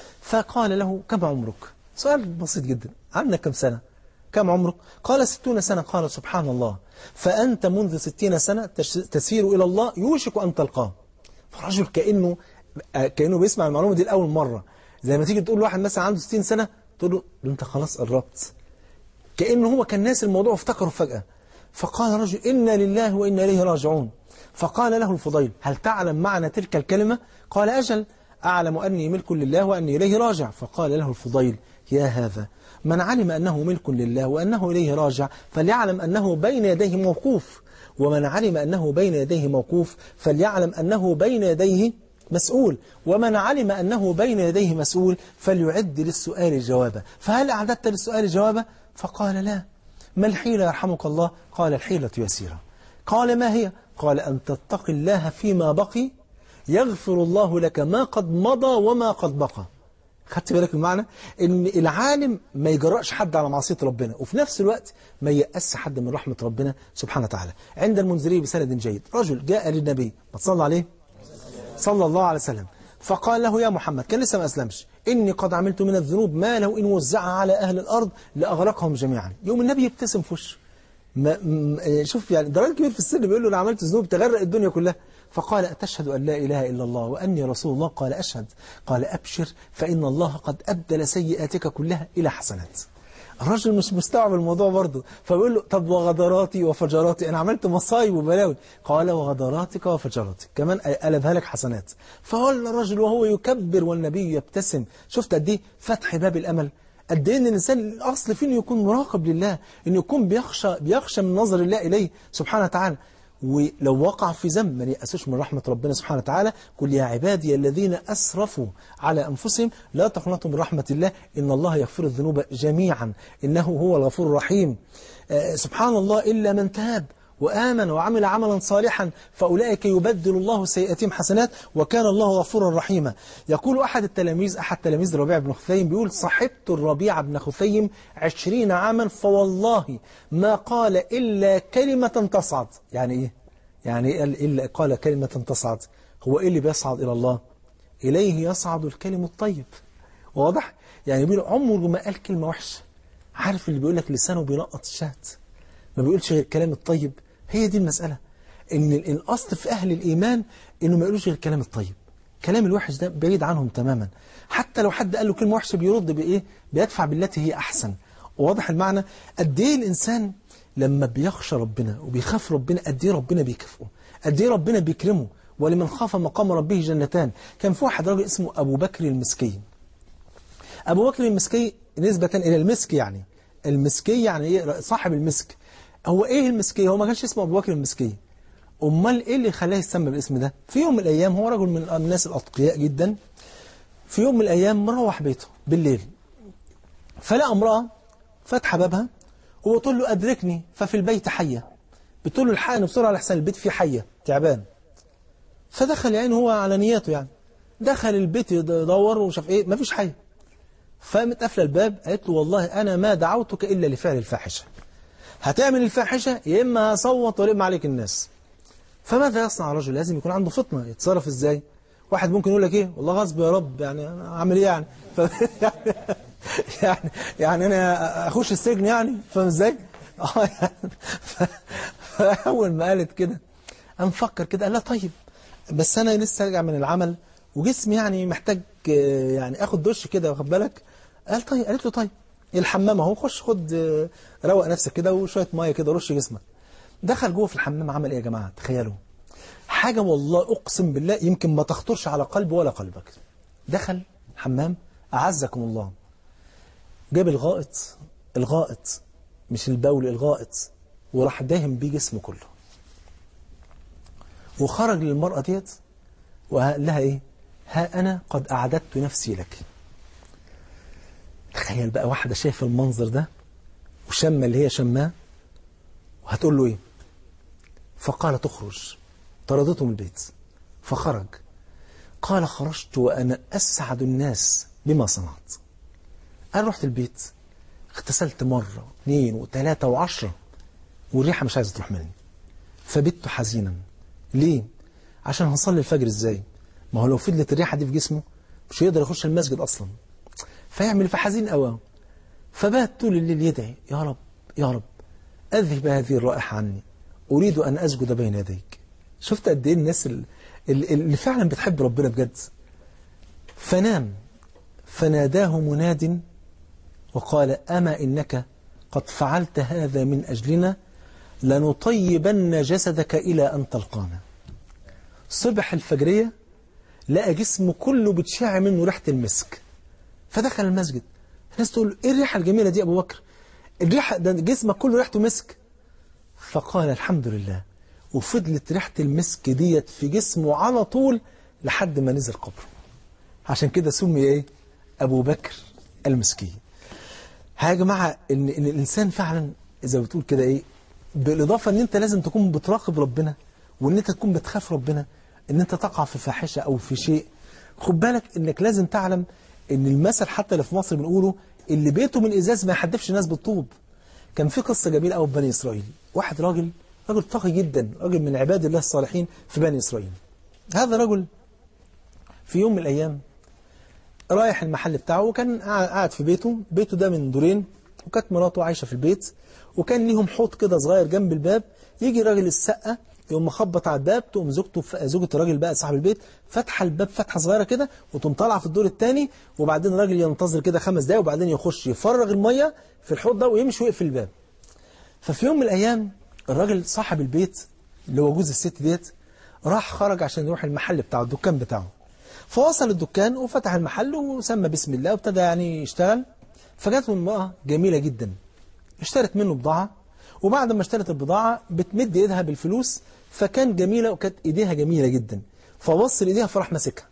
فقال له كم عمرك سؤال بسيط جدا عندك كم سنة كم عمرك قال ستون سنة قال سبحان الله فأنت منذ ستين سنة تش- تسير إلى الله يوشك أن تلقاه فالرجل كأنه آه، كأنه بيسمع المعلومة دي لأول مرة زي ما تيجي تقول لواحد مثلا عنده 60 سنة تقول له ده أنت خلاص قربت كأنه هو كان ناس الموضوع وافتكره فجأة فقال الرجل إنا لله وإنا إليه راجعون فقال له الفضيل هل تعلم معنى تلك الكلمة قال أجل أعلم أني ملك لله وأني إليه راجع فقال له الفضيل يا هذا من علم أنه ملك لله وأنه إليه راجع فليعلم أنه بين يديه موقوف ومن علم أنه بين يديه موقوف فليعلم أنه بين يديه مسؤول ومن علم أنه بين يديه مسؤول فليعد للسؤال جوابا فهل أعددت للسؤال جوابا فقال لا ما الحيلة يرحمك الله قال الحيلة يسيرة قال ما هي قال أن تتقي الله فيما بقي يغفر الله لك ما قد مضى وما قد بقى خدت بالك المعنى ان العالم ما يجرأش حد على معصية ربنا وفي نفس الوقت ما يأس حد من رحمة ربنا سبحانه وتعالى عند المنذري بسند جيد رجل جاء للنبي ما تصلى عليه صلى الله عليه وسلم فقال له يا محمد كان لسه ما أسلمش إني قد عملت من الذنوب ما لو إن وزعها على أهل الأرض لأغرقهم جميعا يوم النبي يبتسم في وشه ما م- شوف يعني ده راجل كبير في السن بيقول له انا عملت ذنوب تغرق الدنيا كلها فقال أتشهد أن لا إله إلا الله وأني رسول الله قال أشهد قال أبشر فإن الله قد أبدل سيئاتك كلها إلى حسنات الرجل مش مستوعب الموضوع برضه فبيقول له طب وغدراتي وفجراتي أنا عملت مصايب وبلاوي قال وغدراتك وفجراتك كمان قلبها لك حسنات فقال الرجل وهو يكبر والنبي يبتسم شفت قد ايه فتح باب الأمل قد ايه ان الانسان الاصل فيه انه يكون مراقب لله انه يكون بيخشى بيخشى من نظر الله اليه سبحانه وتعالى ولو وقع في ذنب ما يأسوش من رحمة ربنا سبحانه وتعالى قل يا عبادي الذين أسرفوا على أنفسهم لا تقنطوا من رحمة الله إن الله يغفر الذنوب جميعا إنه هو الغفور الرحيم آه سبحان الله إلا من تاب وآمن وعمل عملا صالحا فأولئك يبدل الله سيئاتهم حسنات وكان الله غفورا رحيما يقول أحد التلاميذ أحد تلاميذ الربيع بن خثيم بيقول صحبت الربيع بن خثيم عشرين عاما فوالله ما قال إلا كلمة تصعد يعني إيه؟ يعني إيه قال إلا قال كلمة تصعد هو إيه اللي بيصعد إلى الله إليه يصعد الكلم الطيب واضح؟ يعني بيقول عمره ما قال كلمة وحشة عارف اللي بيقول لك لسانه بينقط الشهد ما بيقولش غير الكلام الطيب هي دي المسألة ان الاصل في اهل الايمان انه ما يقولوش غير الكلام الطيب الكلام الوحش ده بعيد عنهم تماما حتى لو حد قال له كلمة وحشة بيرد بايه بيدفع بالتي هي احسن واضح المعنى قد ايه الانسان لما بيخشى ربنا وبيخاف ربنا قد ايه ربنا بيكافئه قد ايه ربنا بيكرمه ولمن خاف مقام ربه جنتان كان في واحد راجل اسمه ابو بكر المسكي ابو بكر المسكي نسبة الى المسك يعني المسكي يعني ايه صاحب المسك هو ايه المسكي هو ما كانش اسمه ابو بكر المسكي امال ايه اللي خلاه يسمى بالاسم ده في يوم من الايام هو رجل من الناس الاتقياء جدا في يوم من الايام مروح بيته بالليل فلقى امراه فاتحه بابها وبتقول له ادركني ففي البيت حيه بتقول له الحقني بسرعه لحسن البيت فيه حيه تعبان فدخل يعني هو على نياته يعني دخل البيت يدور ومش عارف ايه مفيش حيه فقامت قافله الباب قالت له والله انا ما دعوتك الا لفعل الفاحشه هتعمل الفاحشة يا إما هصوت ولا عليك الناس فماذا يصنع الرجل لازم يكون عنده فطنة يتصرف إزاي واحد ممكن يقول لك إيه والله غصب يا رب يعني أنا أعمل إيه يعني ف... يعني يعني أنا أخش السجن يعني فاهم إزاي آه يعني ف... فأول ما قالت كده قام فكر كده قال لا طيب بس أنا لسه راجع من العمل وجسمي يعني محتاج آه، يعني اخد دش كده واخد بالك قال طيب قالت له طيب الحمام اهو خش خد آه، روق نفسك كده وشويه ميه كده رش جسمك دخل جوه في الحمام عمل ايه يا جماعه تخيلوا حاجه والله اقسم بالله يمكن ما تخطرش على قلب ولا قلبك دخل الحمام اعزكم الله جاب الغائط الغائط مش البول الغائط وراح داهم بيه جسمه كله وخرج للمرأة ديت وقال لها ايه ها انا قد اعددت نفسي لك تخيل بقى واحدة شايفة المنظر ده وشمة اللي هي شماه وهتقول له ايه فقال تخرج طردته من البيت فخرج قال خرجت وانا اسعد الناس بما صنعت انا رحت البيت اغتسلت مرة اثنين وثلاثة وعشرة والريحة مش عايزة تروح مني فبت حزينا ليه عشان هنصلي الفجر ازاي ما هو لو فضلت الريحة دي في جسمه مش هيقدر يخش المسجد اصلا فيعمل فحزين قوي فبات طول الليل يدعي يا رب يا رب اذهب هذه الرائحة عني اريد ان اسجد بين يديك شفت قد ايه الناس ال- ال- اللي فعلا بتحب ربنا بجد فنام فناداه مناد وقال أما إنك قد فعلت هذا من أجلنا لنطيبن جسدك إلى أن تلقانا صبح الفجرية لقى جسمه كله بتشع منه ريحة المسك فدخل المسجد الناس تقول له، ايه الريحة الجميلة دي يا ابو بكر الريحة ده جسمك كله ريحته مسك فقال الحمد لله وفضلت ريحة المسك ديت في جسمه على طول لحد ما نزل قبره عشان كده سمي ايه ابو بكر المسكين ها يا جماعة إن, إن الإنسان فعلا إذا بتقول كده إيه بالإضافة إن أنت لازم تكون بتراقب ربنا وإن أنت تكون بتخاف ربنا إن أنت تقع في فاحشة أو في شيء خد بالك إنك لازم تعلم إن المثل حتى اللي في مصر بنقوله اللي بيته من إزاز ما يحدفش الناس بالطوب كان في قصة جميلة قوي في بني إسرائيل واحد راجل راجل تقي جدا راجل من عباد الله الصالحين في بني إسرائيل هذا رجل في يوم من الأيام رايح المحل بتاعه وكان قاعد قاعد في بيته بيته ده من دورين وكانت مراته عايشة في البيت وكان ليهم حوض كده صغير جنب الباب يجي راجل السقة يقوم مخبط على الباب تقوم زوجته زوجة الراجل بقى صاحب البيت فاتحه الباب فتحة صغيرة كده وتقوم طالعة في الدور الثاني وبعدين الراجل ينتظر كده خمس دقايق وبعدين يخش يفرغ المية في الحوض ده ويمشي ويقفل الباب ففي يوم من الأيام الراجل صاحب البيت اللي هو جوز الست ديت راح خرج عشان يروح المحل بتاعه الدكان بتاعه فوصل الدكان وفتح المحل وسمى بسم الله وابتدى يعني يشتغل فجاته امرأة جميلة جدا اشترت منه بضاعة وبعد ما اشترت البضاعة بتمد ايدها بالفلوس فكان جميلة وكانت ايديها جميلة جدا فبص لايديها فراح ماسكها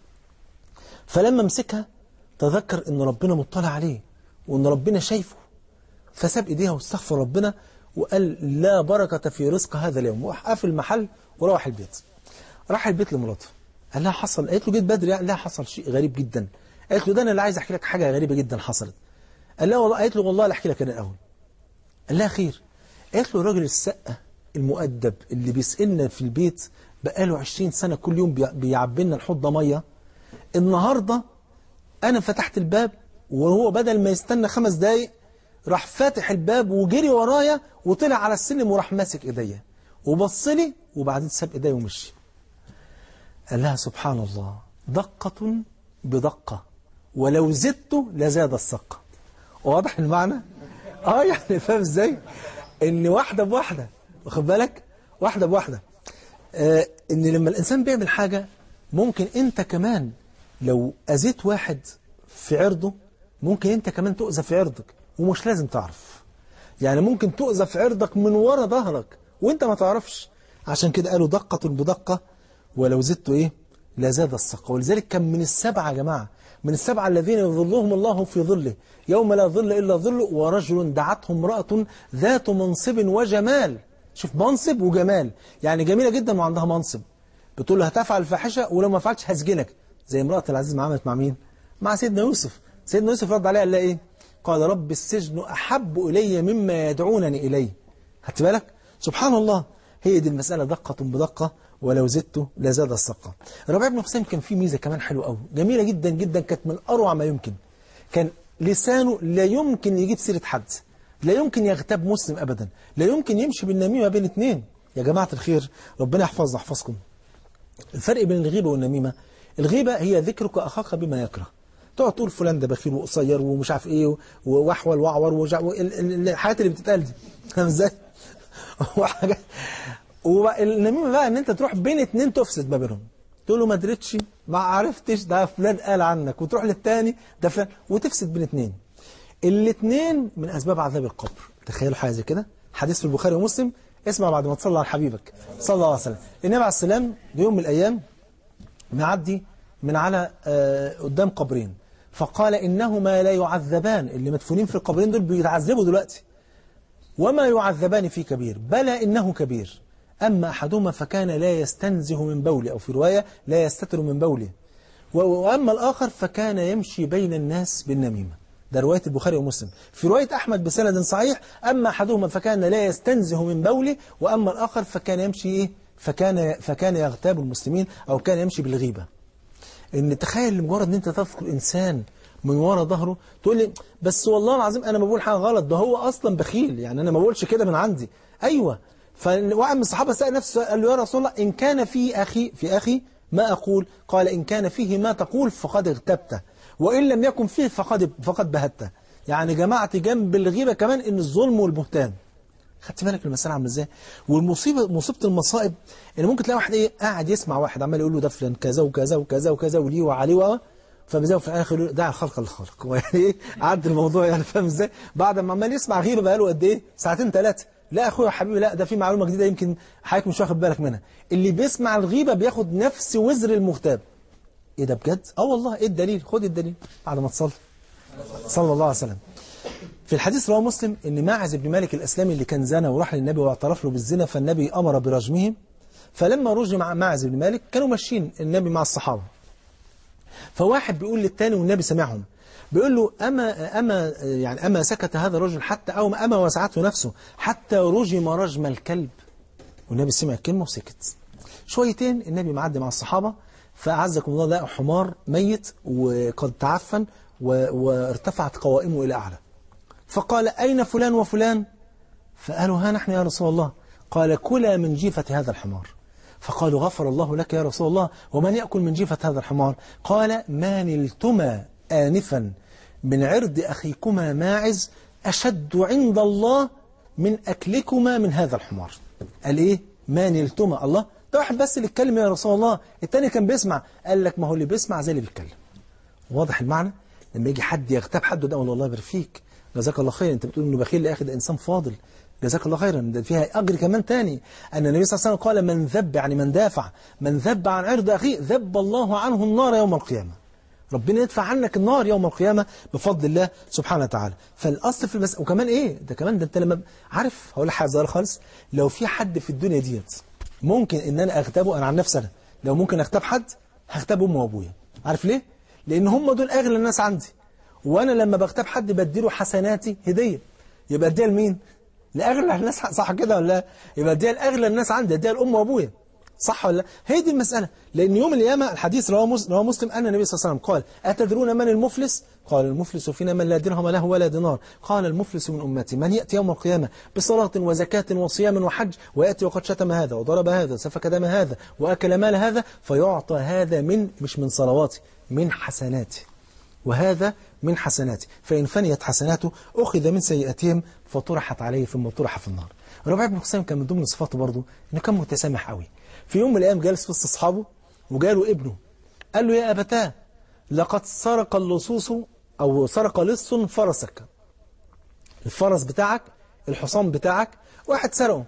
فلما مسكها تذكر ان ربنا مطلع عليه وان ربنا شايفه فساب ايديها واستغفر ربنا وقال لا بركة في رزق هذا اليوم وراح قافل المحل وروح البيت راح البيت لمراته قال لها حصل قالت له جيت بدري قال لها حصل شيء غريب جدا قالت له ده انا اللي عايز احكي لك حاجه غريبه جدا حصلت قال لها والله قالت له والله لا احكي لك انا الاول قال لها خير قالت له الراجل السقه المؤدب اللي بيسالنا في البيت بقاله 20 سنه كل يوم بي- بيعبي لنا الحوض ده ميه النهارده انا فتحت الباب وهو بدل ما يستنى خمس دقايق راح فاتح الباب وجري ورايا وطلع على السلم وراح ماسك ايديا وبص لي وبعدين ساب ايديا ومشي قال لها سبحان الله دقة بدقة ولو زدت لزاد السقة واضح المعنى؟ اه يعني فاهم ازاي؟ ان واحدة بواحدة واخد بالك؟ واحدة بواحدة آه ان لما الانسان بيعمل حاجة ممكن انت كمان لو اذيت واحد في عرضه ممكن انت كمان تؤذى في عرضك ومش لازم تعرف يعني ممكن تؤذى في عرضك من ورا ظهرك وانت ما تعرفش عشان كده قالوا دقة بدقة ولو زدت ايه لزاد السقة ولذلك كان من السبعة يا جماعة من السبعة الذين يظلهم الله في ظله يوم لا ظل إلا ظله ورجل دعته امرأة ذات منصب وجمال شوف منصب وجمال يعني جميلة جدا وعندها منصب بتقول له هتفعل الفاحشة ولو ما فعلتش هسجنك زي امرأة العزيز ما عملت مع مين مع سيدنا يوسف سيدنا يوسف رد عليها قال لها ايه قال رب السجن أحب إلي مما يدعونني إليه خدت بالك سبحان الله هي دي المسألة دقة بدقة ولو زدت لزاد السقة ربيع بن حسين كان فيه ميزة كمان حلوة قوي جميلة جدا جدا كانت من أروع ما يمكن كان لسانه لا يمكن يجيب سيرة حد لا يمكن يغتاب مسلم أبدا لا يمكن يمشي بالنميمة بين اتنين يا جماعة الخير ربنا يحفظنا يحفظكم الفرق بين الغيبة والنميمة الغيبة هي ذكرك أخاك بما يكره تقعد تقول فلان ده بخيل وقصير ومش عارف ايه ووحول واعور ومش عارف ال- ال- الحاجات اللي بتتقال دي فاهم ازاي؟ وحاجات والنميمه بقى ان انت تروح بين اتنين تفسد ما بينهم تقول له ما دريتش ما عرفتش ده فلان قال عنك وتروح للتاني ده فلان وتفسد بين اتنين الاتنين من اسباب عذاب القبر تخيلوا حاجه زي كده حديث في البخاري ومسلم اسمع بعد ما تصلي على حبيبك صلى الله عليه وسلم النبي عليه السلام يوم من الايام معدي من على آه، قدام قبرين فقال إنهما لا يعذبان اللي مدفونين في القبرين دول بيتعذبوا دلوقتي وما يعذبان في كبير بلى إنه كبير أما أحدهما فكان لا يستنزه من بوله أو في رواية لا يستتر من بوله و- وأما الآخر فكان يمشي بين الناس بالنميمة ده رواية البخاري ومسلم في رواية أحمد بسند صحيح أما أحدهما فكان لا يستنزه من بوله وأما الآخر فكان يمشي إيه فكان, فكان يغتاب المسلمين أو كان يمشي بالغيبة ان تخيل مجرد ان انت تذكر انسان من ورا ظهره تقول لي بس والله العظيم انا ما بقول حاجه غلط ده هو اصلا بخيل يعني انا ما بقولش كده من عندي ايوه فواحد من الصحابه سال نفسه قال له يا رسول الله ان كان في اخي في اخي ما اقول قال ان كان فيه ما تقول فقد اغتبته وان لم يكن فيه فقد فقد بهته يعني جمعت جنب الغيبه كمان ان الظلم والبهتان خدت بالك المسألة عامله ازاي والمصيبة مصيبة المصائب ان ممكن تلاقي واحد ايه قاعد يسمع واحد عمال يقول له ده فلان كذا وكذا وكذا وكذا وليه وعليه و فبزاو في الاخر يقول دع الخلق للخلق هو يعني ايه عدى الموضوع يعني فاهم ازاي بعد ما عمال يسمع غيبه بقاله قد ايه ساعتين ثلاثه لا اخويا حبيبي لا ده في معلومه جديده يمكن حضرتك مش واخد بالك منها اللي بيسمع الغيبه بياخد نفس وزر المغتاب ايه ده بجد اه والله ايه الدليل خد الدليل بعد ما تصلي صلى الله عليه وسلم في الحديث رواه مسلم ان ماعز بن مالك الاسلامي اللي كان زنى وراح للنبي واعترف له بالزنا فالنبي امر برجمه فلما رجم مع ماعز بن مالك كانوا ماشيين النبي مع الصحابه فواحد بيقول للتاني والنبي سمعهم بيقول له أما أما يعني أما سكت هذا الرجل حتى أو أما وسعته نفسه حتى رجم رجم الكلب والنبي سمع الكلمة وسكت شويتين النبي معدي مع الصحابة فأعزكم الله لقى حمار ميت وقد تعفن و- وارتفعت قوائمه إلى أعلى فقال أين فلان وفلان فقالوا ها نحن يا رسول الله قال كلا من جيفة هذا الحمار فقالوا غفر الله لك يا رسول الله ومن يأكل من جيفة هذا الحمار قال ما نلتما آنفا من عرض أخيكما ماعز أشد عند الله من أكلكما من هذا الحمار قال إيه ما نلتما الله ده واحد بس اللي اتكلم يا رسول الله التاني كان بيسمع قال لك ما هو اللي بيسمع زي اللي بيتكلم واضح المعنى لما يجي حد يغتاب حد ده والله يبارك فيك جزاك الله خير انت بتقول انه بخيل لاخي ده انسان فاضل جزاك الله خيرا ده فيها اجر كمان تاني ان النبي صلى الله عليه وسلم قال من ذب يعني من دافع من ذب عن عرض اخيه ذب الله عنه النار يوم القيامه ربنا يدفع عنك النار يوم القيامة بفضل الله سبحانه وتعالى فالأصل في المسألة وكمان إيه ده كمان ده أنت لما عارف هقول لك حاجة صغيرة خالص لو في حد في الدنيا ديت ممكن إن أنا أغتابه أنا عن نفسي أنا لو ممكن أغتاب حد هغتاب أمي وأبويا عارف ليه؟ لأن هم دول أغلى الناس عندي وأنا لما بغتاب حد بديله حسناتي هدية يبقى أديها لمين؟ لأغلى الناس صح كده ولا لا؟ يبقى أديها لأغلى الناس عندي أديها لأم وأبويا صح ولا لا؟ هي دي المسألة لأن يوم القيامة الحديث رواه مسلم, رواه مسلم أن النبي صلى الله عليه وسلم قال أتدرون من المفلس؟ قال المفلس فينا من لا درهم له ولا دينار قال المفلس من أمتي من يأتي يوم القيامة بصلاة وزكاة وصيام وحج ويأتي وقد شتم هذا وضرب هذا وسفك دم هذا وأكل مال هذا فيعطى هذا من مش من صلواتي من حسناته وهذا من حسناته فإن فنيت حسناته أخذ من سيئاتهم فطرحت عليه ثم طرح في النار ربيع بن حسين كان من ضمن صفاته برضه إنه كان متسامح قوي في يوم من الأيام جالس في وسط أصحابه وجاله ابنه قال له يا أبتاه لقد سرق اللصوص أو سرق لص فرسك الفرس بتاعك الحصان بتاعك واحد سرقه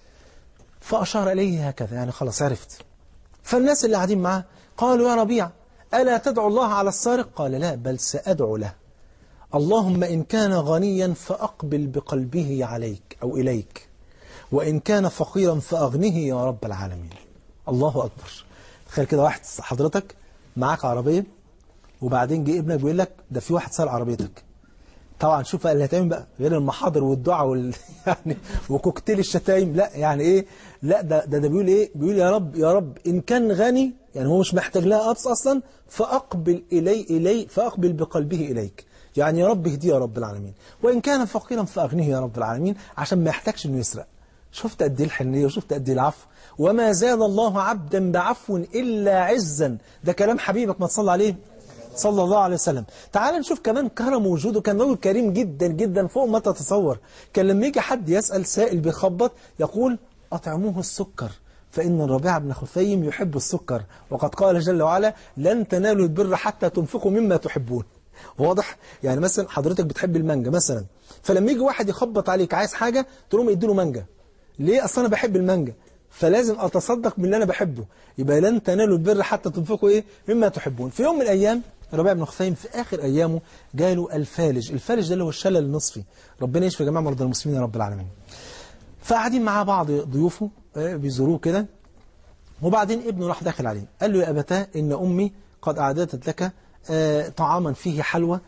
فأشار إليه هكذا يعني خلاص عرفت فالناس اللي قاعدين معاه قالوا يا ربيع ألا تدعو الله على السارق قال لا بل سأدعو له اللهم إن كان غنيا فأقبل بقلبه عليك أو إليك وإن كان فقيرا فأغنه يا رب العالمين الله أكبر تخيل كده واحد حضرتك معاك عربية وبعدين جه ابنك بيقول لك ده في واحد سرق عربيتك طبعا شوف اللي هتعمل بقى غير المحاضر والدعاء وال يعني وكوكتيل الشتايم لا يعني ايه لا ده ده, ده بيقول ايه بيقول يا رب يا رب ان كان غني يعني هو مش محتاج لها أبس اصلا فاقبل الي الي فاقبل بقلبه اليك يعني يا رب اهديه يا رب العالمين وان كان فقيرا فاغنيه يا رب العالمين عشان ما يحتاجش انه يسرق شفت قد ايه الحنيه وشفت قد ايه العفو وما زاد الله عبدا بعفو الا عزا ده كلام حبيبك ما تصلى عليه صلى الله عليه وسلم تعال نشوف كمان كرم وجوده كان رجل كريم جدا جدا فوق ما تتصور كان لما يجي حد يسأل سائل بيخبط يقول أطعموه السكر فإن الربيع بن خثيم يحب السكر وقد قال جل وعلا لن تنالوا البر حتى تنفقوا مما تحبون واضح يعني مثلا حضرتك بتحب المانجا مثلا فلما يجي واحد يخبط عليك عايز حاجة تقول له اديله مانجا ليه اصلا انا بحب المانجا فلازم اتصدق من اللي انا بحبه يبقى لن تنالوا البر حتى تنفقوا ايه مما تحبون في يوم من الايام ربيع بن خثيم في اخر ايامه جاله الفالج الفالج ده اللي هو الشلل النصفي ربنا يشفي جميع مرضى المسلمين يا رب العالمين فقاعدين معاه بعض ضيوفه آه، بيزوروه كده وبعدين ابنه راح داخل عليه قال له يا أبتاه إن أمي قد أعددت لك آه، طعاما فيه حلوى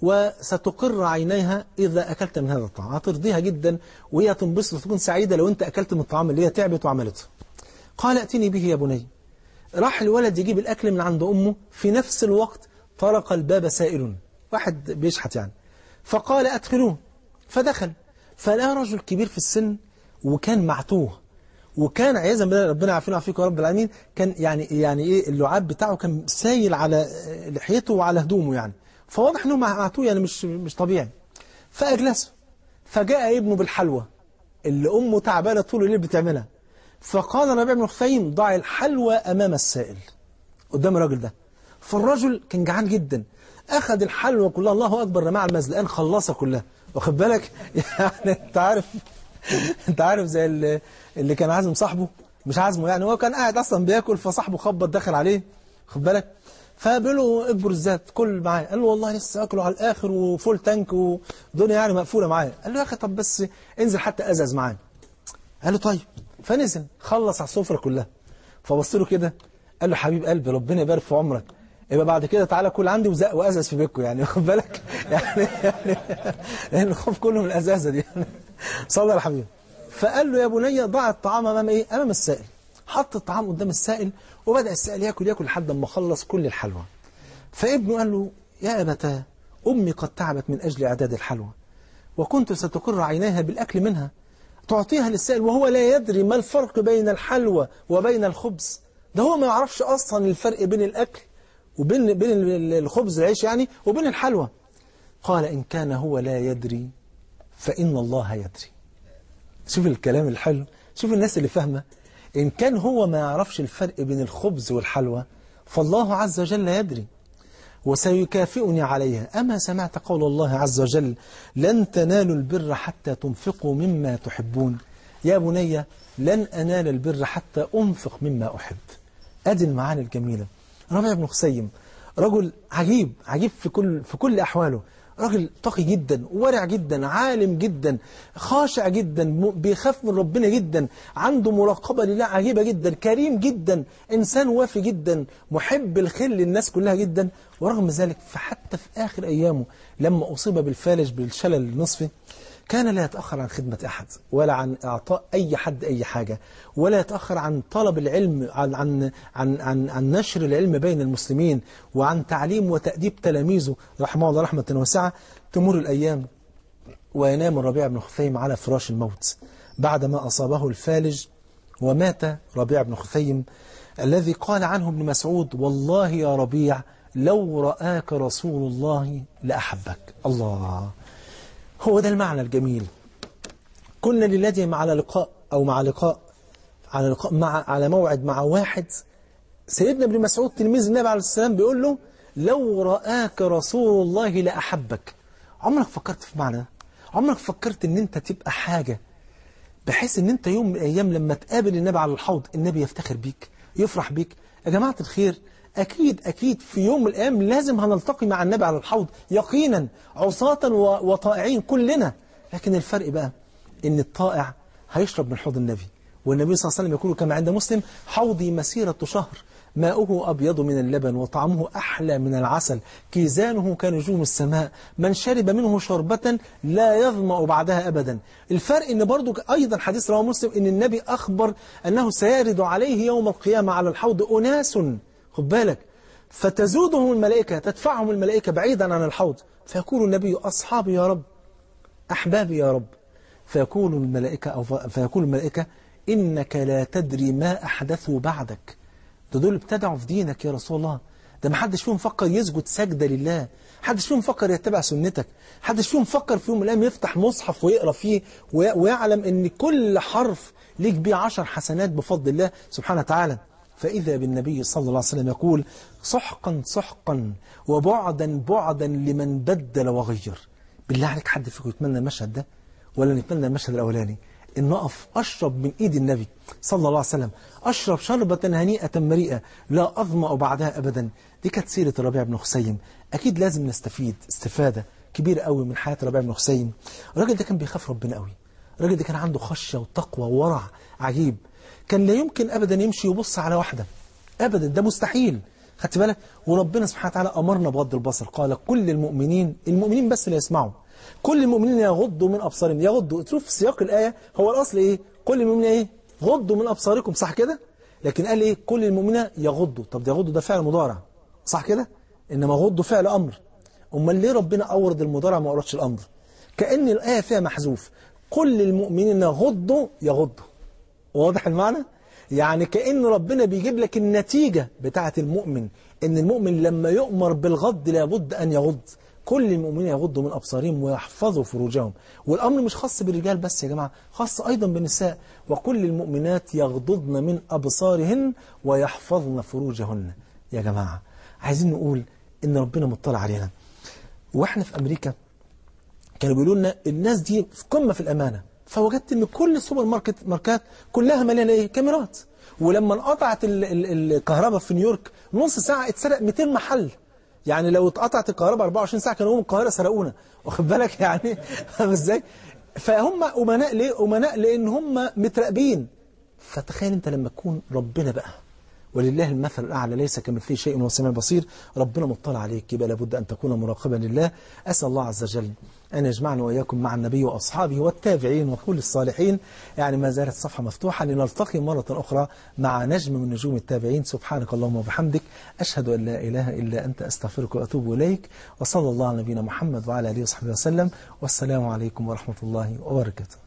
وستقر عينيها إذا أكلت من هذا الطعام هترضيها جدا وهي تنبسط وتكون سعيدة لو أنت أكلت من الطعام اللي هي تعبت وعملته قال ائتني به يا بني راح الولد يجيب الأكل من عند أمه في نفس الوقت طرق الباب سائل واحد بيشحت يعني فقال أدخلوه فدخل فلقى رجل كبير في السن وكان معتوه وكان عياذا بالله ربنا يعافينا ويعافيكم يا رب العالمين كان يعني يعني ايه اللعاب بتاعه كان سايل على لحيته وعلى هدومه يعني فواضح انه معتوه يعني مش مش طبيعي فاجلسه فجاء ابنه بالحلوى اللي امه تعبانه طول الليل بتعملها فقال ربيع بن خثيم ضع الحلوى امام السائل قدام الراجل ده فالرجل كان جعان جدا اخذ الحلوى كلها الله اكبر رماها على المزلقان خلصها كلها واخد بالك يعني انت عارف انت عارف زي اللي, اللي كان عازم صاحبه مش عازمه يعني هو كان قاعد اصلا بياكل فصاحبه خبط دخل عليه خد بالك فبيقول له اكبر الزيت كل معايا قال له والله لسه اكله على الاخر وفول تانك والدنيا يعني مقفوله معايا قال له يا اخي طب بس انزل حتى ازاز معايا قال له طيب فنزل خلص على السفره كلها فبص له كده قال له حبيب قلبي ربنا يبارك في عمرك يبقى بعد كده تعالى كل عندي وزق وازز في بيتكم يعني واخد بالك يعني يعني لان الخوف كله من الازازه دي يعني صلى على الحبيب فقال له يا بني ضع الطعام امام ايه امام السائل حط الطعام قدام السائل وبدا السائل ياكل ياكل لحد ما خلص كل الحلوى فابنه قال له يا ابتاه امي قد تعبت من اجل اعداد الحلوى وكنت ستقر عينيها بالاكل منها تعطيها للسائل وهو لا يدري ما الفرق بين الحلوى وبين الخبز ده هو ما يعرفش اصلا الفرق بين الاكل وبين بين الخبز العيش يعني وبين الحلوى قال إن كان هو لا يدري فإن الله يدري شوف الكلام الحلو شوف الناس اللي فاهمة إن كان هو ما يعرفش الفرق بين الخبز والحلوى فالله عز وجل يدري وسيكافئني عليها أما سمعت قول الله عز وجل لن تنالوا البر حتى تنفقوا مما تحبون يا بني لن أنال البر حتى أنفق مما أحب أدي المعاني الجميلة ربيع بن خسيم رجل عجيب عجيب في كل في كل أحواله راجل تقي جدا ورع جدا عالم جدا خاشع جدا م- بيخاف من ربنا جدا عنده مراقبة لله عجيبة جدا كريم جدا إنسان وافي جدا محب الخير للناس كلها جدا ورغم ذلك فحتى في آخر أيامه لما أصيب بالفالج بالشلل النصفي كان لا يتأخر عن خدمة أحد ولا عن إعطاء أي حد أي حاجة ولا يتأخر عن طلب العلم عن, عن, عن, عن, عن نشر العلم بين المسلمين وعن تعليم وتأديب تلاميذه رحمه الله رحمة واسعة تمر الأيام وينام الربيع بن خثيم على فراش الموت بعدما أصابه الفالج ومات ربيع بن خثيم الذي قال عنه ابن مسعود والله يا ربيع لو رآك رسول الله لأحبك الله هو ده المعنى الجميل كنا للذي على لقاء أو مع لقاء على لقاء مع على موعد مع واحد سيدنا ابن مسعود تلميذ النبي عليه السلام بيقول له لو رآك رسول الله لأحبك عمرك فكرت في معنى ده؟ عمرك فكرت ان انت تبقى حاجة بحيث ان انت يوم من الايام لما تقابل النبي على الحوض النبي يفتخر بيك يفرح بيك يا جماعة الخير أكيد أكيد في يوم من الأيام لازم هنلتقي مع النبي على الحوض يقينا عصاة و- وطائعين كلنا لكن الفرق بقى إن الطائع هيشرب من حوض النبي والنبي صلى الله عليه وسلم يقول كما عند مسلم حوضي مسيرة شهر ماؤه أبيض من اللبن وطعمه أحلى من العسل كيزانه كنجوم السماء من شرب منه شربة لا يظمأ بعدها أبدا الفرق إن برضو أيضا حديث رواه مسلم إن النبي أخبر أنه سيرد عليه يوم القيامة على الحوض أناس خد بالك فتزودهم الملائكة تدفعهم الملائكة بعيدا عن الحوض فيقول النبي أصحابي يا رب أحبابي يا رب فيقول الملائكة أو فيقول الملائكة إنك لا تدري ما أحدثوا بعدك ده دول ابتدعوا في دينك يا رسول الله ده ما حدش فيهم فكر يسجد سجدة لله حدش فيهم فكر يتبع سنتك حدش فيهم فكر في يوم من الأيام يفتح مصحف ويقرأ فيه وي- ويعلم إن كل حرف ليك بيه عشر حسنات بفضل الله سبحانه وتعالى فإذا بالنبي صلى الله عليه وسلم يقول سحقا سحقا وبعدا بعدا لمن بدل وغير بالله عليك حد فيكم يتمنى المشهد ده ولا نتمنى المشهد الأولاني إن أقف أشرب من إيد النبي صلى الله عليه وسلم أشرب شربة هنيئة مريئة لا أظمأ بعدها أبدا دي كانت سيرة الربيع بن خسيم أكيد لازم نستفيد استفادة كبيرة قوي من حياة الربيع بن خسيم الراجل ده كان بيخاف ربنا قوي الراجل ده كان عنده خشية وتقوى وورع عجيب كان لا يمكن أبدا يمشي يبص على واحدة أبدا ده مستحيل خدت بالك وربنا سبحانه وتعالى أمرنا بغض البصر قال كل المؤمنين المؤمنين بس اللي يسمعوا كل المؤمنين يغضوا من أبصارهم يغضوا تشوف سياق الآية هو الأصل إيه كل المؤمنين إيه غضوا من أبصاركم صح كده لكن قال إيه كل المؤمنين يغضوا طب ده يغضوا ده فعل مضارع صح كده إنما غضوا فعل أمر أمال ليه ربنا أورد المضارع ما أوردش الأمر كأن الآية فيها محذوف كل المؤمنين يغضوا يغضوا واضح المعنى يعني كأن ربنا بيجيب لك النتيجة بتاعة المؤمن ان المؤمن لما يؤمر بالغض لابد أن يغض كل المؤمنين يغضوا من أبصارهم ويحفظوا فروجهم والأمر مش خاص بالرجال بس يا جماعة خاص أيضا بالنساء وكل المؤمنات يغضضن من أبصارهن ويحفظن فروجهن يا جماعة عايزين نقول إن ربنا مطلع علينا وإحنا في أمريكا كانوا بيقولوا لنا الناس دي في قمة في الأمانة فوجدت ان كل السوبر ماركت ماركات كلها مليانه ايه كاميرات ولما انقطعت ال- ال- الكهرباء في نيويورك نص ساعه اتسرق 200 محل يعني لو اتقطعت الكهرباء 24 ساعه كانوا هم القاهره سرقونا واخد بالك يعني فاهم ازاي فهم امناء ليه امناء لان هم متراقبين فتخيل انت لما تكون ربنا بقى ولله المثل الأعلى ليس كمثله شيء وهو السميع البصير ربنا مطلع عليك يبقى لابد أن تكون مراقبا لله أسأل الله عز وجل أن يجمعنا وإياكم مع النبي وأصحابه والتابعين وكل الصالحين يعني ما زالت الصفحة مفتوحة لنلتقي مرة أخرى مع نجم من نجوم التابعين سبحانك اللهم وبحمدك أشهد أن لا إله إلا أنت أستغفرك وأتوب إليك وصلى الله على نبينا محمد وعلى آله وصحبه وسلم والسلام عليكم ورحمة الله وبركاته